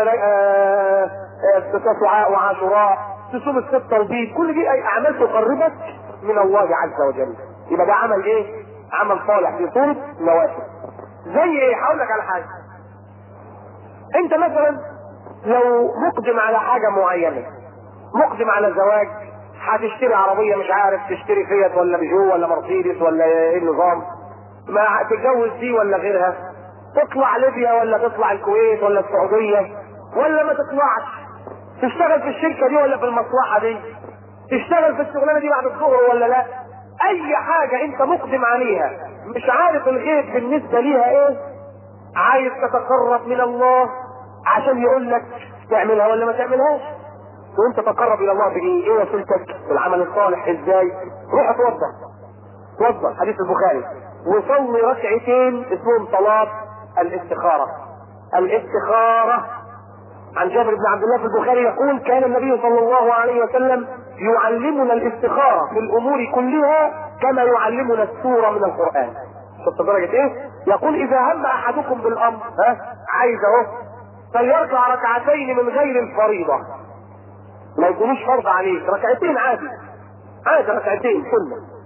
تسعاء وعاشوراء تصوم الستة البيت كل دي اي اعمال تقربك من الله عز وجل يبقى ده عمل ايه عمل صالح في صورة نوافل زي ايه هقول لك على حاجة انت مثلا لو مقدم على حاجة معينة مقدم على زواج هتشتري عربية مش عارف تشتري فيت ولا بيجو ولا مرسيدس ولا ايه النظام ما تتجوز دي ولا غيرها تطلع ليبيا ولا تطلع الكويت ولا السعودية ولا ما تطلعش تشتغل في الشركة دي ولا في المصلحة دي تشتغل في الشغلانة دي بعد الظهر ولا لا اي حاجة انت مقدم عليها مش عارف الغيب بالنسبة ليها ايه عايز تتقرب من الله عشان يقول لك تعملها ولا ما تعملهاش وانت تقرب الى الله بايه ايه وسيلتك بالعمل الصالح ازاي روح اتوضا اتوضا حديث البخاري وصلي ركعتين اسمهم صلاة الاستخارة الاستخارة عن جابر بن عبد الله في البخاري يقول كان النبي صلى الله عليه وسلم يعلمنا الاستخارة في الامور كلها كما يعلمنا السورة من القرآن شفت درجة ايه يقول اذا هم احدكم بالامر ها عايز اهو فليركع ركعتين من غير الفريضة ما يكونوش فرض عليك ركعتين عادي عادي ركعتين سنة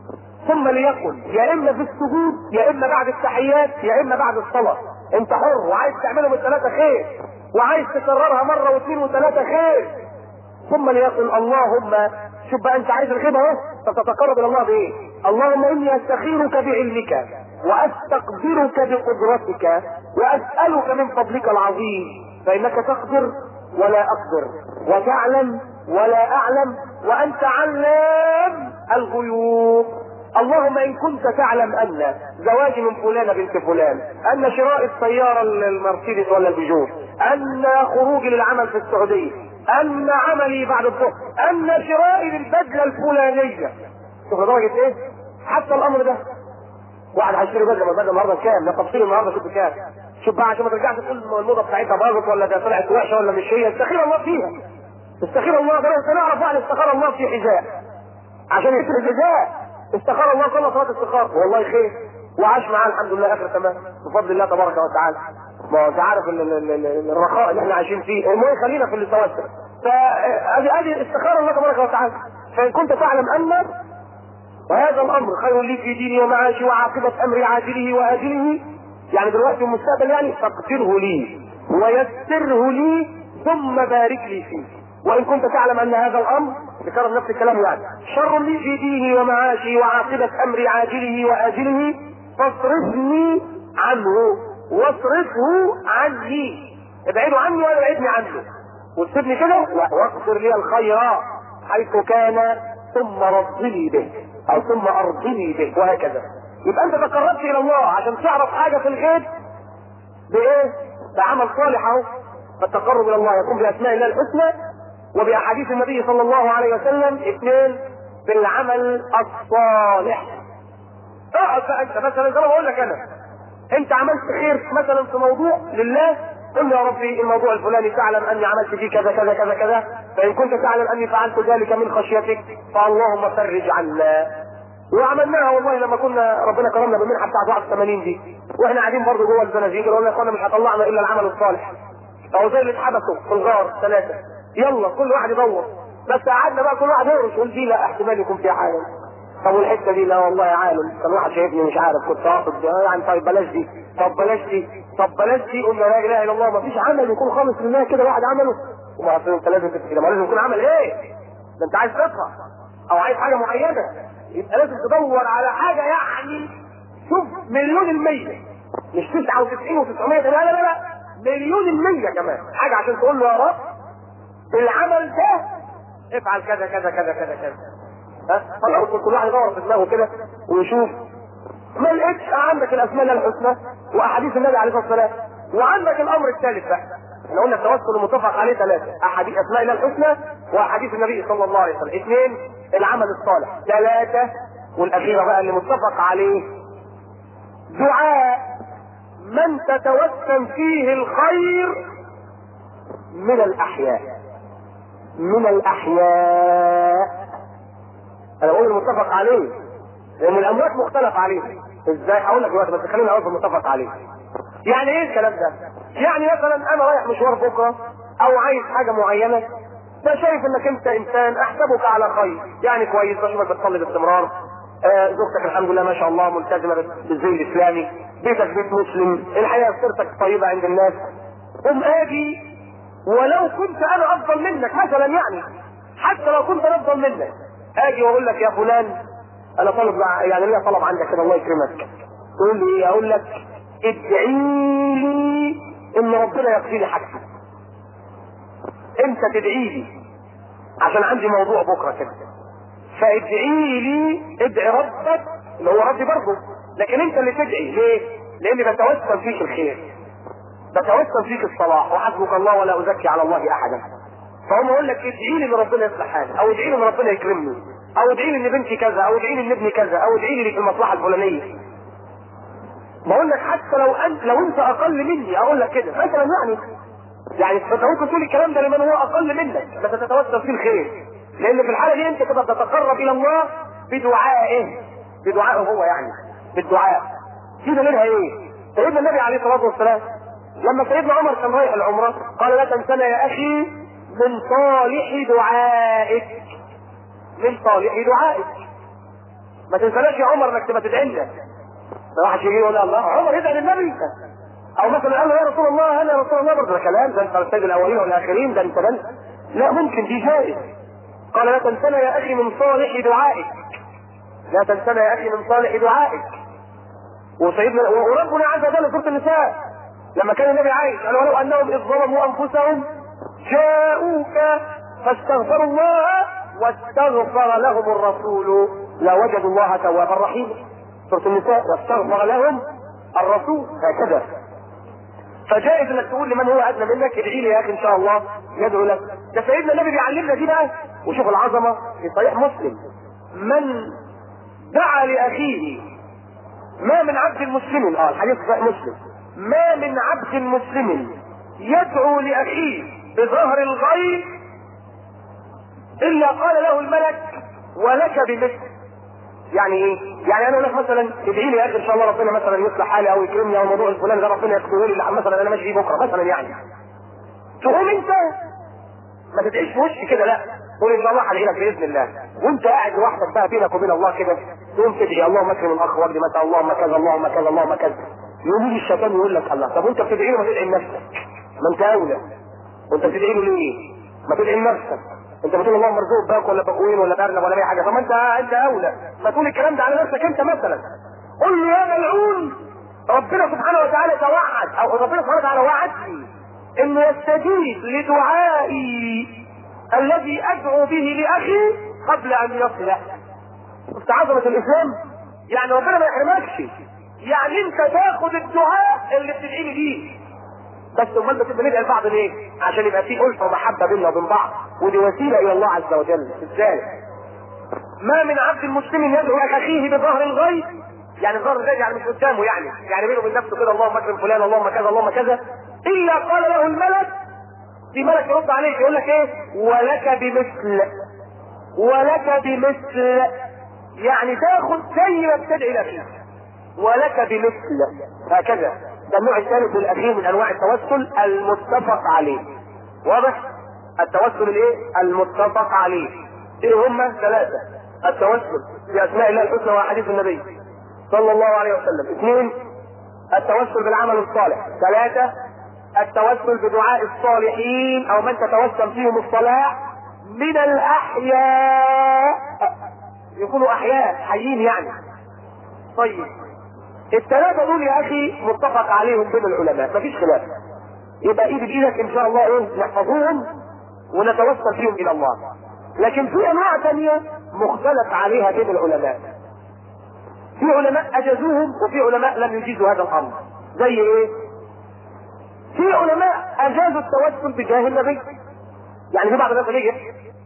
ثم ليقل يا اما في السجود يا اما بعد التحيات يا اما بعد الصلاه انت حر وعايز تعملهم الثلاثه خير وعايز تكررها مره واثنين وثلاثه خير ثم ليقل اللهم شوف بقى انت عايز الخير اهو فتتقرب الى الله بايه؟ اللهم اني استخيرك بعلمك واستقدرك بقدرتك واسالك من فضلك العظيم فانك تقدر ولا اقدر وتعلم ولا اعلم وانت علام الغيوب اللهم ان كنت تعلم ان زواجي من فلانة بنت فلان ان شراء السيارة المرسيدس ولا البيجو ان خروجي للعمل في السعودية ان عملي بعد الظهر ان شرائي للبدلة الفلانية شوف درجة ايه حتى الامر ده واحد هيشتري بدله ما البدله النهارده كام؟ ده تفصيل النهارده شوف بكام؟ شوف بقى عشان ما ترجعش تقول الموضه بتاعتها باظت ولا ده طلعت وحشه ولا مش هي استخير الله فيها استخير الله ده انت نعرف واحد استخار الله في حذاء عشان يشتري حذاء استخار الله صلى صلاه استخاره والله خير وعاش معاه الحمد لله اخر تمام بفضل الله تبارك وتعالى ما هو انت عارف ال- ال- ال- الرخاء اللي احنا عايشين فيه المهم خلينا في التوسل فادي ادي استخار الله تبارك وتعالى فان كنت تعلم ان وهذا الامر خير لي في ديني ومعاشي وعاقبه امري عاجله واجله يعني دلوقتي والمستقبل يعني فاغفره لي ويسره لي ثم بارك لي فيه وان كنت تعلم ان هذا الامر ذكر نفس الكلام يعني شر لي في ديني ومعاشي وعاقبه امري عاجله واجله فاصرفني عنه واصرفه عني ابعده عني ولا ابعدني عنه وتسيبني كده لا واغفر لي الخير حيث كان ثم رضني به او ثم ارضني به وهكذا يبقى انت تقربت الى الله عشان تعرف حاجه في الغيب بايه؟ بعمل صالح اهو فالتقرب الى الله يكون باسماء الله الحسنى وباحاديث النبي صلى الله عليه وسلم اثنين بالعمل الصالح اقعد بقى انت مثلا زي ما بقول لك انا انت عملت خير مثلا في موضوع لله قل يا ربي الموضوع الفلاني تعلم اني عملت فيه كذا كذا كذا كذا فان كنت تعلم اني فعلت ذلك من خشيتك فاللهم فرج عنا وعملناها والله لما كنا ربنا كرمنا بالمنحه بتاعت 81 دي واحنا قاعدين برضه جوه الزنازير قلنا يا اخوانا مش هطلعنا الا العمل الصالح او زي اللي اتحبسوا في الغار ثلاثه يلا كل واحد يدور بس قعدنا بقى كل واحد يهرش يقول دي لا احتمال يكون فيها حاجه طب والحته دي لا والله يا عالم كان واحد شايفني مش عارف كنت قاصد آه يعني طيب بلاش دي طب بلاش دي طب بلاش دي قلنا لا اله الا الله ما فيش عمل يكون خالص لله كده واحد عمله وما اصل انت لازم تبقى كده ما لازم يكون عمل ايه؟ ده انت عايز تدفع او عايز حاجه معينه يبقى لازم تدور على حاجه يعني شوف مليون المية مش 99 و900 لا لا لا لا مليون المية كمان حاجة عشان تقول له يا رب العمل ده افعل كذا كذا كذا كذا كذا ها خلاص كل واحد يدور في دماغه كده ويشوف ما لقيتش عندك الاسماء الله الحسنى واحاديث النبي عليه الصلاه والسلام وعندك الامر الثالث بقى احنا قلنا التوسل المتفق عليه ثلاثه احاديث اسماء الله الحسنى واحاديث النبي صلى الله عليه وسلم اثنين العمل الصالح ثلاثه والاخيره بقى اللي متفق عليه دعاء من تتوسم فيه الخير من الاحياء من الاحياء انا بقول المتفق عليه لان الاموات مختلف عليه ازاي هقول لك دلوقتي بس خلينا اقول في المتفق عليه يعني ايه الكلام ده يعني مثلا انا رايح مشوار بكره او عايز حاجه معينه فشايف انك انت انسان احسبك على خير يعني كويس بشوفك بتصلي باستمرار آه زوجتك الحمد لله ما شاء الله ملتزمه بالزي الاسلامي بيتك بيت مسلم الحياه سيرتك طيبه عند الناس قم اجي ولو كنت انا افضل منك مثلا يعني حتى لو كنت انا افضل منك اجي واقول لك يا فلان انا طالب يعني ليا طلب عندك كده الله يكرمك تقول لي ايه اقول لك ادعي لي ان ربنا يكفيني حاجتي انت تدعي لي عشان عندي موضوع بكره كده فادعي لي ادعي ربك اللي هو ربي برضه لكن انت اللي تدعي ليه؟ لاني بتوسل فيك الخير بتوسل فيك الصلاح وحسبك الله ولا ازكي على الله احدا فهم يقول لك ادعي لي ان ربنا يصلح حالي او ادعي لي ان ربنا يكرمني او ادعي لي ان بنتي كذا او ادعي لي ان ابني كذا او ادعي لي في المصلحه الفلانيه بقول لك حتى لو انت لو انت اقل مني اقول لك كده مثلا يعني يعني انت ممكن تقول الكلام ده لمن هو اقل منك بس تتوسل فيه الخير لان في الحاله دي انت كده تتقرب الى الله بدعائه بدعائه هو يعني بالدعاء دي دليلها ايه؟ سيدنا النبي عليه الصلاه والسلام لما سيدنا عمر كان رايح العمره قال لا تنسنا يا اخي من صالح دعائك من صالح دعائك ما تنساش يا عمر انك تبقى تدعي لنا واحد يجي يقول الله عمر يدعي للنبي او مثلا قال له يا رسول الله انا يا رسول الله برضه ده كلام ده انت السيد الاولين والاخرين ده انت بل لا ممكن دي جائز قال لا تنسنا يا اخي من صالح دعائك لا تنسنا يا اخي من صالح دعائك وسيدنا وربنا عز وجل سوره النساء لما كان النبي عايش قال ولو انهم اذ ظلموا انفسهم جاءوك فاستغفروا الله واستغفر لهم الرسول لوجدوا الله توابا رحيما سوره النساء واستغفر لهم الرسول هكذا فجائز انك تقول لمن هو ادنى منك ادعي لي يا اخي ان شاء الله يدعو لك ده سيدنا النبي بيعلمنا دي بقى وشوف العظمه في صحيح مسلم من دعا لاخيه ما من عبد مسلم اه الحديث في صحيح مسلم ما من عبد مسلم يدعو لاخيه بظهر الغيب الا قال له الملك ولك بمثل يعني ايه؟ يعني انا لك مثلا ادعي لي يا اخي ان شاء الله ربنا مثلا يصلح حالي او يكرمني او الموضوع الفلاني ده ربنا يكتبه لي مثلا انا ماشي فيه بكره مثلا يعني. تقوم انت ما تدعيش في وشي كده لا قول ان شاء الله هدعي لك باذن الله وانت قاعد لوحدك بقى بينك وبين الله كده تقوم تدعي اللهم اكرم الاخ وجدي مثلا اللهم كذا اللهم كذا اللهم كذا يقوم يجي الشيطان يقول لك الله طب وانت بتدعي له ما تدعي لنفسك ما انت اولى وانت بتدعي له ليه؟ ما تدعي لنفسك انت بتقول اللهم ارزقك باك ولا باكوين ولا بارنب ولا اي حاجه طب ما انت انت اولى ما تقول الكلام ده على نفسك انت مثلا قل له يا ملعون ربنا سبحانه وتعالى توعد او ربنا سبحانه وتعالى وعدني انه يستجيب لدعائي الذي ادعو به لاخي قبل ان يصل شفت عظمه الاسلام يعني ربنا ما يحرمكش يعني انت تاخد الدعاء اللي بتدعي لي بيه بس امال بتبقى ندعي لبعض ليه؟ عشان يبقى في ألفة ومحبة بيننا وبين بعض ودي وسيلة إلى الله عز وجل ازاي؟ ما من عبد مسلم يدعو أخيه بظهر الغيب يعني ظهر الغيب يعني مش قدامه يعني يعني بينه وبين نفسه كده اللهم اكرم فلان اللهم كذا اللهم كذا إلا قال له الملك في ملك يرد عليك يقول لك ايه؟ ولك بمثل ولك بمثل يعني تاخد زي ما بتدعي لأخيك ولك بمثل هكذا ده النوع الثالث والاخير من انواع التوسل المتفق عليه واضح التوسل الايه المتفق عليه ايه هم ثلاثه التوسل باسماء الله الحسنى واحاديث النبي صلى الله عليه وسلم اثنين التوسل بالعمل الصالح ثلاثه التوسل بدعاء الصالحين او من تتوسل فيهم الصلاح من الاحياء يكونوا احياء حيين يعني طيب الثلاثة دول يا أخي متفق عليهم بين العلماء مفيش خلاف يبقى إيد بإيدك إن شاء الله إيه نحفظوهم ونتوسل فيهم إلى الله لكن في أنواع ثانية مختلف عليها بين العلماء في علماء أجازوهم وفي علماء لم يجيزوا هذا الأمر زي إيه؟ في علماء أجازوا التوسل بجاه النبي يعني في بعض الناس يجي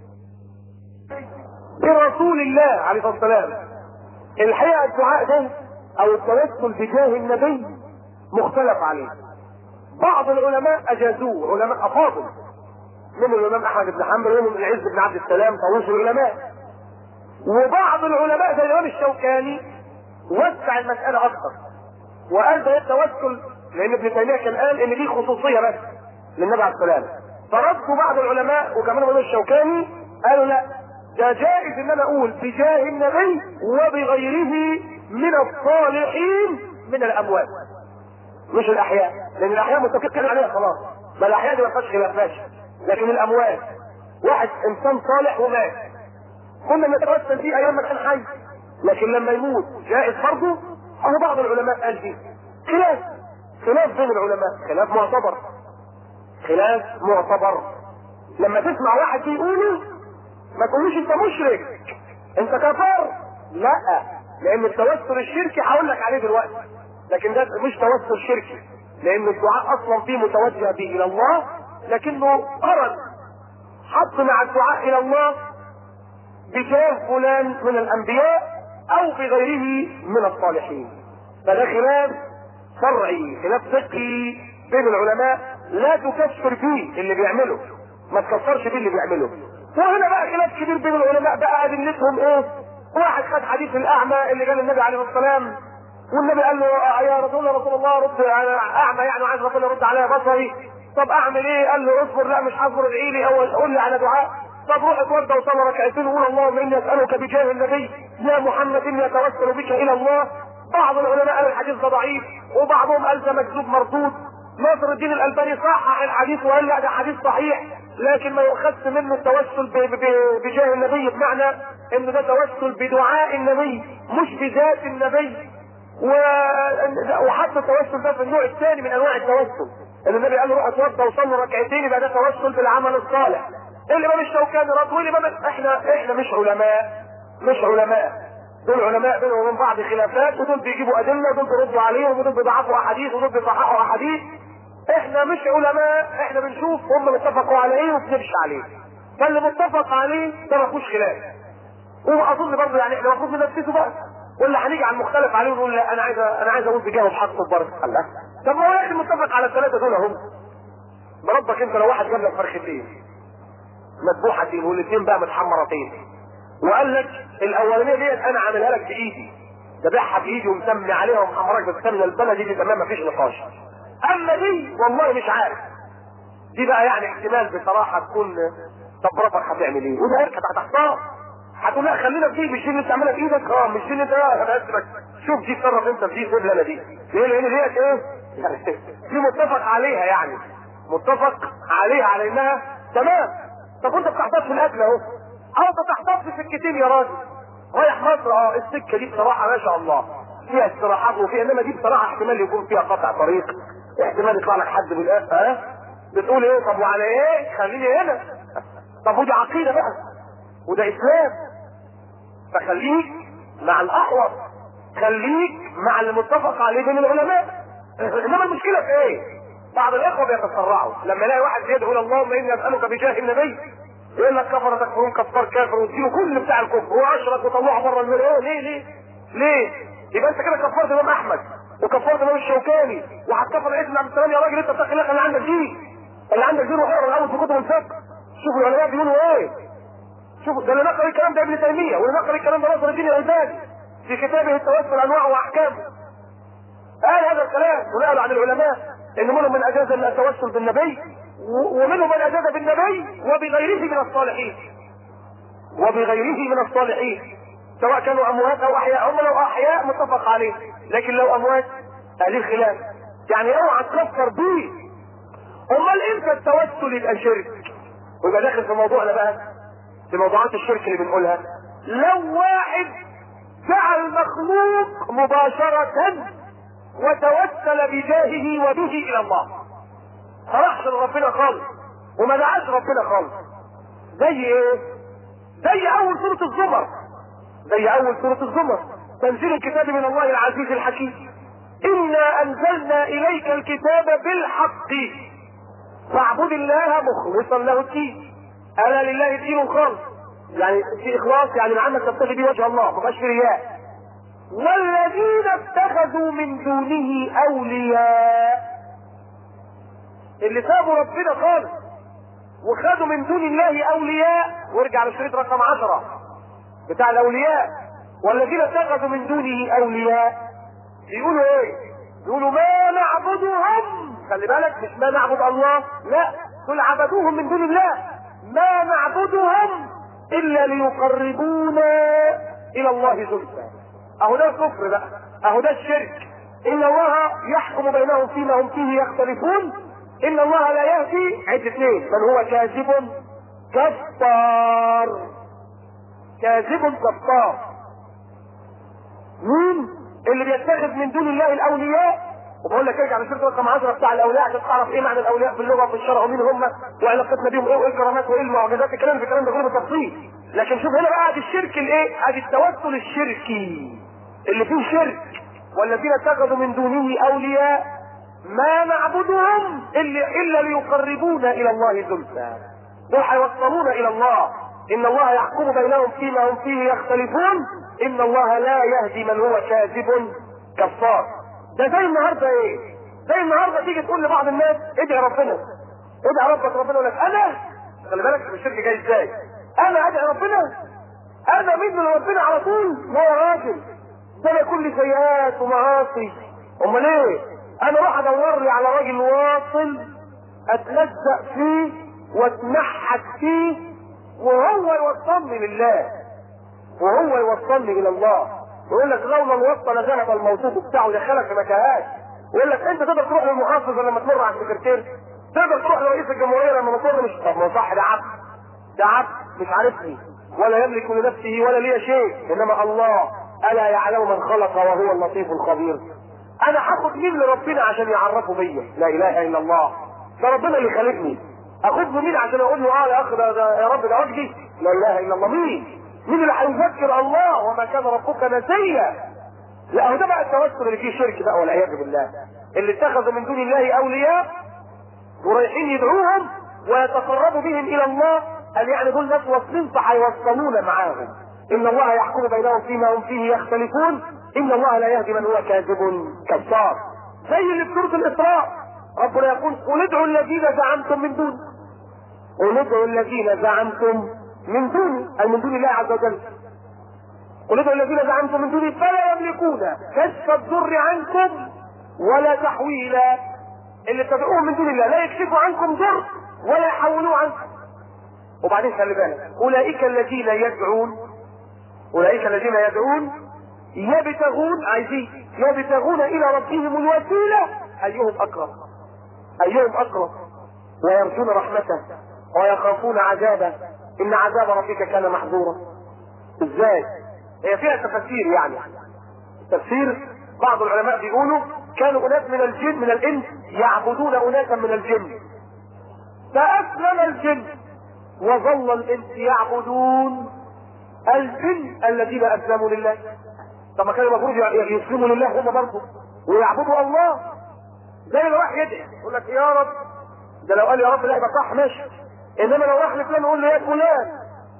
برسول الله عليه الصلاة والسلام الحقيقة الدعاء ده او التوسل بجاه النبي مختلف عليه بعض العلماء اجازوه علماء افاضل منهم الامام احمد بن حنبل ومنهم العز بن عبد السلام طاووس العلماء وبعض العلماء زي الامام الشوكاني وسع المساله اكثر وقال ده التوسل لان ابن تيميه كان قال ان دي خصوصيه بس للنبي عليه السلام فردوا بعض العلماء وكمان الامام الشوكاني قالوا لا ده جائز ان انا اقول بجاه النبي وبغيره من الصالحين من الاموات مش الاحياء لان الاحياء متفقين عليها خلاص ما الاحياء دي ما فيهاش خلاف ماشي لكن الاموات واحد انسان صالح ومات كنا نتوسل فيه ايام ما كان حي لكن لما يموت جائز برضه اهو بعض العلماء قال دي خلاف خلاف بين العلماء خلاف معتبر خلاف معتبر لما تسمع واحد بيقوله ما تقولوش انت مشرك انت كفار لا لان التوسل الشركي هقول لك عليه دلوقتي لكن ده مش توسل شركي لان الدعاء اصلا فيه متوجه به الى الله لكنه ارد حط مع الدعاء الى الله بجاه فلان من الانبياء او بغيره من الصالحين فده خلاف شرعي خلاف فقهي بين العلماء لا تكفر فيه اللي بيعمله ما تكفرش فيه اللي بيعمله وهنا بقى خلاف كبير بين العلماء بقى ادلتهم ايه واحد خد حديث الاعمى اللي قال النبي عليه الصلاه والسلام والنبي قال له يا رسول الله رسول الله رد على اعمى يعني عايز ربنا يرد عليا بصري طب اعمل ايه؟ قال له اصبر لا مش هصبر ادعي لي او قول لي على دعاء طب روح اتوضى وصلي ركعتين وقول اللهم اني اسالك بجاه النبي يا محمد اني اتوسل بك الى الله بعض العلماء قال الحديث ده ضعيف وبعضهم قال ده مكذوب مردود ناصر الدين الالباني صحح الحديث وقال لا ده حديث صحيح لكن ما يؤخذش منه التوسل ب- ب- بجاه النبي بمعنى ان ده توسل بدعاء النبي مش بذات النبي و... وحتى التوسل ده في النوع الثاني من انواع التوسل ان النبي قال له روح اتوضى وصلي ركعتين يبقى ده توسل بالعمل الصالح الامام الشوكاني رد والامام احنا احنا مش علماء مش علماء دول علماء بينهم وبين بعض خلافات ودول بيجيبوا ادله ودول بيردوا عليهم ودول بيضعفوا احاديث ودول بيصححوا احاديث احنا مش علماء احنا بنشوف هم اتفقوا على ايه وبنمشي عليه فاللي متفق عليه ده ما فيهوش خلاف واظن برضه يعني احنا المفروض ننفذه بقى ولا هنيجي على المختلف عليه ونقول لا انا عايز انا عايز اقول بجاه بحقه برضه الله طب ما هو يا اخي متفق على الثلاثه دول اهم بربك انت لو واحد جاب لك فرختين مذبوحتين والاثنين بقى متحمرتين وقال لك الاولانيه ديت انا عاملها لك بايدي ذبحها بايدي ومسمي عليها ومحمرك بالسمنه البلدي دي تمام مفيش نقاش اما دي والله مش عارف دي بقى يعني احتمال بصراحه تكون طب ربك هتعمل ايه؟ وده هيك هتحتار هتقول لا خلينا في دي مش دي اللي بتعملها بايدك اه مش دي اللي انت اه بس بس شوف دي تصرف انت في دي سيب لنا دي ليه لان ديت ايه؟ يعني دي متفق عليها يعني متفق عليها على انها تمام طب وانت بتحتفظ في الاكل اهو اه انت تحتفظ في الكتير يا راجل رايح مصر اه السكه دي بصراحه ما شاء الله فيها استراحات وفيها انما دي بصراحه احتمال يكون فيها قطع طريق احتمال يطلع لك حد بالاخر ها بتقول ايه طب وعلى ايه خليني هنا طب ودي عقيده بقى وده اسلام فخليك مع الاحوط خليك مع المتفق عليه بين العلماء انما المشكله في ايه بعض الاخوه بيتسرعوا لما يلاقي واحد يدعو الى اللهم اني اسالك بجاه النبي يقول لك كفر تكفرون كفار كافر وتجيله كل بتاع الكفر واشرك وطلعه بره المليون ليه ليه ليه يبقى انت كده كفرت امام احمد وكفرت امام الشوكاني وهتكفر الاسم بن عبد السلام يا راجل انت اتقي الله اللي عندك دي اللي عندك دي روح اقرا الاول في كتب الفقه شوفوا العلماء بيقولوا ايه شوفوا ده اللي نقل الكلام ده ابن تيميه واللي نقل الكلام ده ناصر الدين الالباني في كتابه التوسل انواعه واحكامه قال هذا الكلام ونقل عن العلماء ان منهم من اجاز التوسل بالنبي و- ومنهم من اجاز بالنبي وبغيره من الصالحين وبغيره من الصالحين سواء كانوا اموات او احياء هم لو احياء متفق عليه لكن لو اموات هذه خلاف يعني اوعى تكفر بيه امال امتى التوسل يبقى شرك ويبقى داخل في موضوعنا بقى في موضوعات الشرك اللي بنقولها لو واحد دعا المخلوق مباشرة وتوسل بجاهه وبه الى الله فراحش لربنا خالص وما دعاش ربنا خالص زي ايه زي اول سورة الزمر زي اول سورة الزمر تنزيل الكتاب من الله العزيز الحكيم انا انزلنا اليك الكتاب بالحق فاعبد الله مخلصا له الدين الا لله الدين الخالص يعني في اخلاص يعني لعلك تبتغي به وجه الله ما بقاش في رياء والذين اتخذوا من دونه اولياء اللي سابوا ربنا خالص وخدوا من دون الله اولياء وارجع للشريط رقم عشرة بتاع الاولياء والذين اتخذوا من دونه اولياء يقولوا ايه يقولوا ما نعبدهم خلي بالك مش ما نعبد الله لا دول عبدوهم من دون الله ما نعبدهم الا ليقربونا الى الله زلفى اهو ده الكفر بقى اهو ده الشرك ان الله يحكم بينهم فيما هم فيه يختلفون ان الله لا يهدي عد اثنين بل هو كاذب كفار كاذب كفار مين اللي بيتخذ من دون الله الاولياء وبقول لك ارجع لسوره رقم 10 بتاع الاولياء عشان تعرف ايه معنى الاولياء في اللغه وفي الشرع ومين هم وعلاقتنا بيهم ايه وايه الكرامات وايه المعجزات الكلام الكلام ده كله بالتفصيل لكن شوف هنا بقى ادي الشرك الايه؟ ادي التوسل الشركي اللي فيه شرك والذين اتخذوا من دونه اولياء ما نعبدهم الا الا ليقربونا الى الله زلفى دول هيوصلونا الى الله ان الله يحكم بينهم فيما هم فيه يختلفون ان الله لا يهدي من هو كاذب كفار ده زي النهارده ايه زي النهارده تيجي تقول لبعض الناس ادعي ربنا ادعي ربك ربنا يقول لك انا خلي بالك الشرك جاي ازاي انا ادعي ربنا انا من ربنا على طول لا يا راجل ده انا كل سيئات ومعاصي امال ايه انا اروح ادور لي على راجل واصل اتلزق فيه واتنحت فيه وهو يوصلني لله وهو يوصلني الى الله يقول لك لولا الوصل لذهب الموصوف بتاعه يدخلك في متاهات يقول لك انت تقدر تروح للمحافظ لما تمر على السكرتير تقدر تروح لرئيس الجمهوريه لما تمر مش طب ما صح ده عبد ده عبد مش عارفني ولا يملك لنفسه ولا لي شيء انما الله الا يعلم من خلق وهو اللطيف الخبير انا هاخد مين لربنا عشان يعرفه بيا لا اله الا الله ده ربنا اللي خلقني اخد له مين عشان اقول له اه يا اخ ده, ده يا رب ده وجهي لا اله الا الله مين مين اللي هيذكر الله وما كان ربك نسيا لا هو ده بقى التوسل اللي فيه شرك بقى والعياذ بالله اللي اتخذوا من دون الله اولياء ورايحين يدعوهم ويتقربوا بهم الى الله قال يعني دول ناس واصلين فهيوصلونا معاهم ان الله يحكم بينهم فيما هم فيه يختلفون ان الله لا يهدي من هو كاذب كفار زي اللي في سوره الاسراء ربنا يقول قل ادعوا الذين زعمتم من دون قل ادعوا الذين زعمتم من دون اي من دون الله عز وجل قل ادعوا الذين زعمتم من دونه فلا يملكون كشف الضر عنكم ولا تحويلا اللي تدعوهم من دون الله لا يكشفوا عنكم ضر ولا يحولوه عنكم وبعدين خلي بالك اولئك الذين يدعون اولئك الذين يدعون يبتغون عايزين يبتغون الى ربهم الوسيله ايهم اقرب ايهم اقرب ويرجون رحمته ويخافون عذابه ان عذاب ربك كان محظورا ازاي هي فيها تفسير يعني تفسير بعض العلماء بيقولوا كانوا اناس من الجن من الانس يعبدون اناسا من الجن فاسلم الجن وظل الانس يعبدون الجن الذين اسلموا لله طب ما كانوا المفروض يسلموا لله هم برضه ويعبدوا الله زي ما راح يدعي يقول لك يا رب ده لو قال يا رب لا يبقى صح ماشي انما لو راح لفلان يقول له يا فلان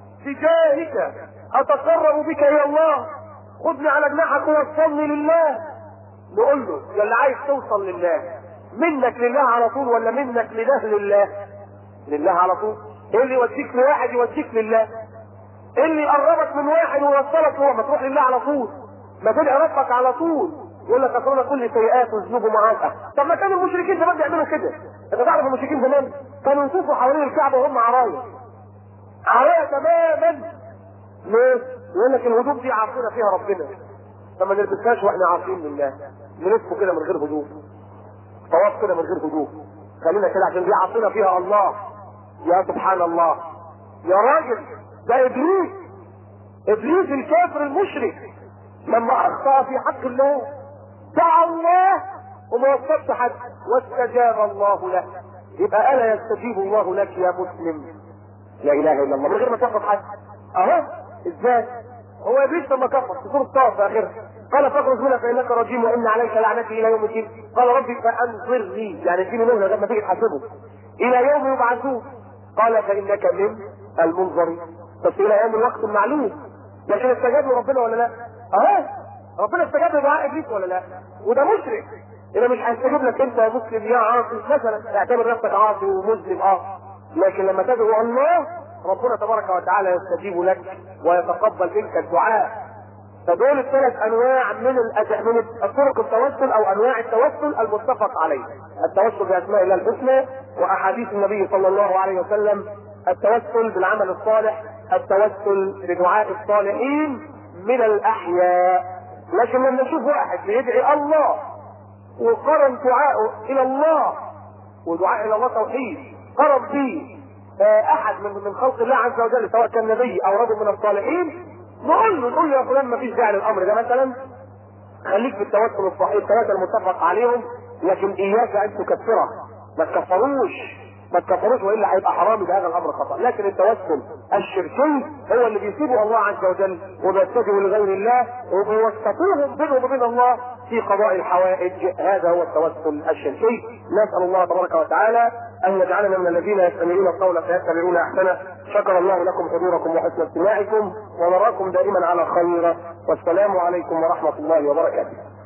بجاهك اتقرب بك الى الله خذني على جناحك ووصلني لله نقول له يا اللي عايز توصل لله منك لله على طول ولا منك لله لله لله على طول ايه اللي يوديك لواحد يوديك لله ايه اللي يقربك من واحد ويوصلك هو ما تروح لله على طول ما تدعي ربك على طول يقول لك اصل كل سيئات وذنوب معاصي طب ما كانوا المشركين زمان بيعملوا كده انت تعرف المشركين زمان كانوا يطوفوا حوالين الكعبه وهم عرايا عرايا تماما ليه؟ يقول لك الهدوم دي عاصينا فيها ربنا فما نلبسهاش واحنا عاصين لله نلبسه كده من غير هدوم طواف كده من غير هدوم خلينا كده عشان دي عاصينا فيها الله يا سبحان الله يا راجل ده ابليس ابليس الكافر المشرك لما اخطا في حق الله دعا الله وما وصلت حد واستجاب الله له يبقى الا يستجيب الله لك يا مسلم لا اله الا الله من غير ما تاخد حد اهو ازاي هو ابليس لما كفر في سوره طه في اخرها قال فاخرج منها فانك رجيم وان عليك لعنتي الى يوم الدين قال ربي فانظرني يعني اديني مهله لما تيجي تحاسبه الى يوم يبعثون قال فانك من المنظرين بس الى يوم الوقت المعلوم لكن استجاب له ربنا ولا لا؟ اهو ربنا استجاب لدعاء ابليس ولا لا؟ وده مشرك اذا مش هيستجيب لك انت يا مسلم يا عاصي مثلا اعتبر نفسك عاصي ومسلم اه لكن لما تدعو الله ربنا تبارك وتعالى يستجيب لك ويتقبل منك الدعاء فدول الثلاث انواع من الأد... من الطرق التوسل او انواع التوسل المتفق عليه التوسل باسماء الله الحسنى واحاديث النبي صلى الله عليه وسلم التوسل بالعمل الصالح التوسل بدعاء الصالحين من الاحياء لكن لما نشوف واحد بيدعي الله وقرن دعاءه الى الله ودعاء الى الله توحيد قرن به احد من من خلق الله عز وجل سواء كان نبي او رجل من الصالحين نقول له نقول له يا فلان ما فيش داعي للامر ده مثلا خليك في التوسل الصحيح الثلاثه المتفق عليهم لكن اياك ان تكفره ما تكفروش ما تكفروش والا هيبقى حرام بهذا الامر خطا لكن التوسل الشركي هو اللي بيسيبه الله عز وجل وبيتجهوا لغير الله وبيوسطوهم بينهم وبين الله في قضاء الحوائج هذا هو التوسل الشركي نسال الله تبارك وتعالى ان يجعلنا من الذين يستمعون القول فيتبعون احسنه شكر الله لكم حضوركم وحسن استماعكم ونراكم دائما على خير والسلام عليكم ورحمه الله وبركاته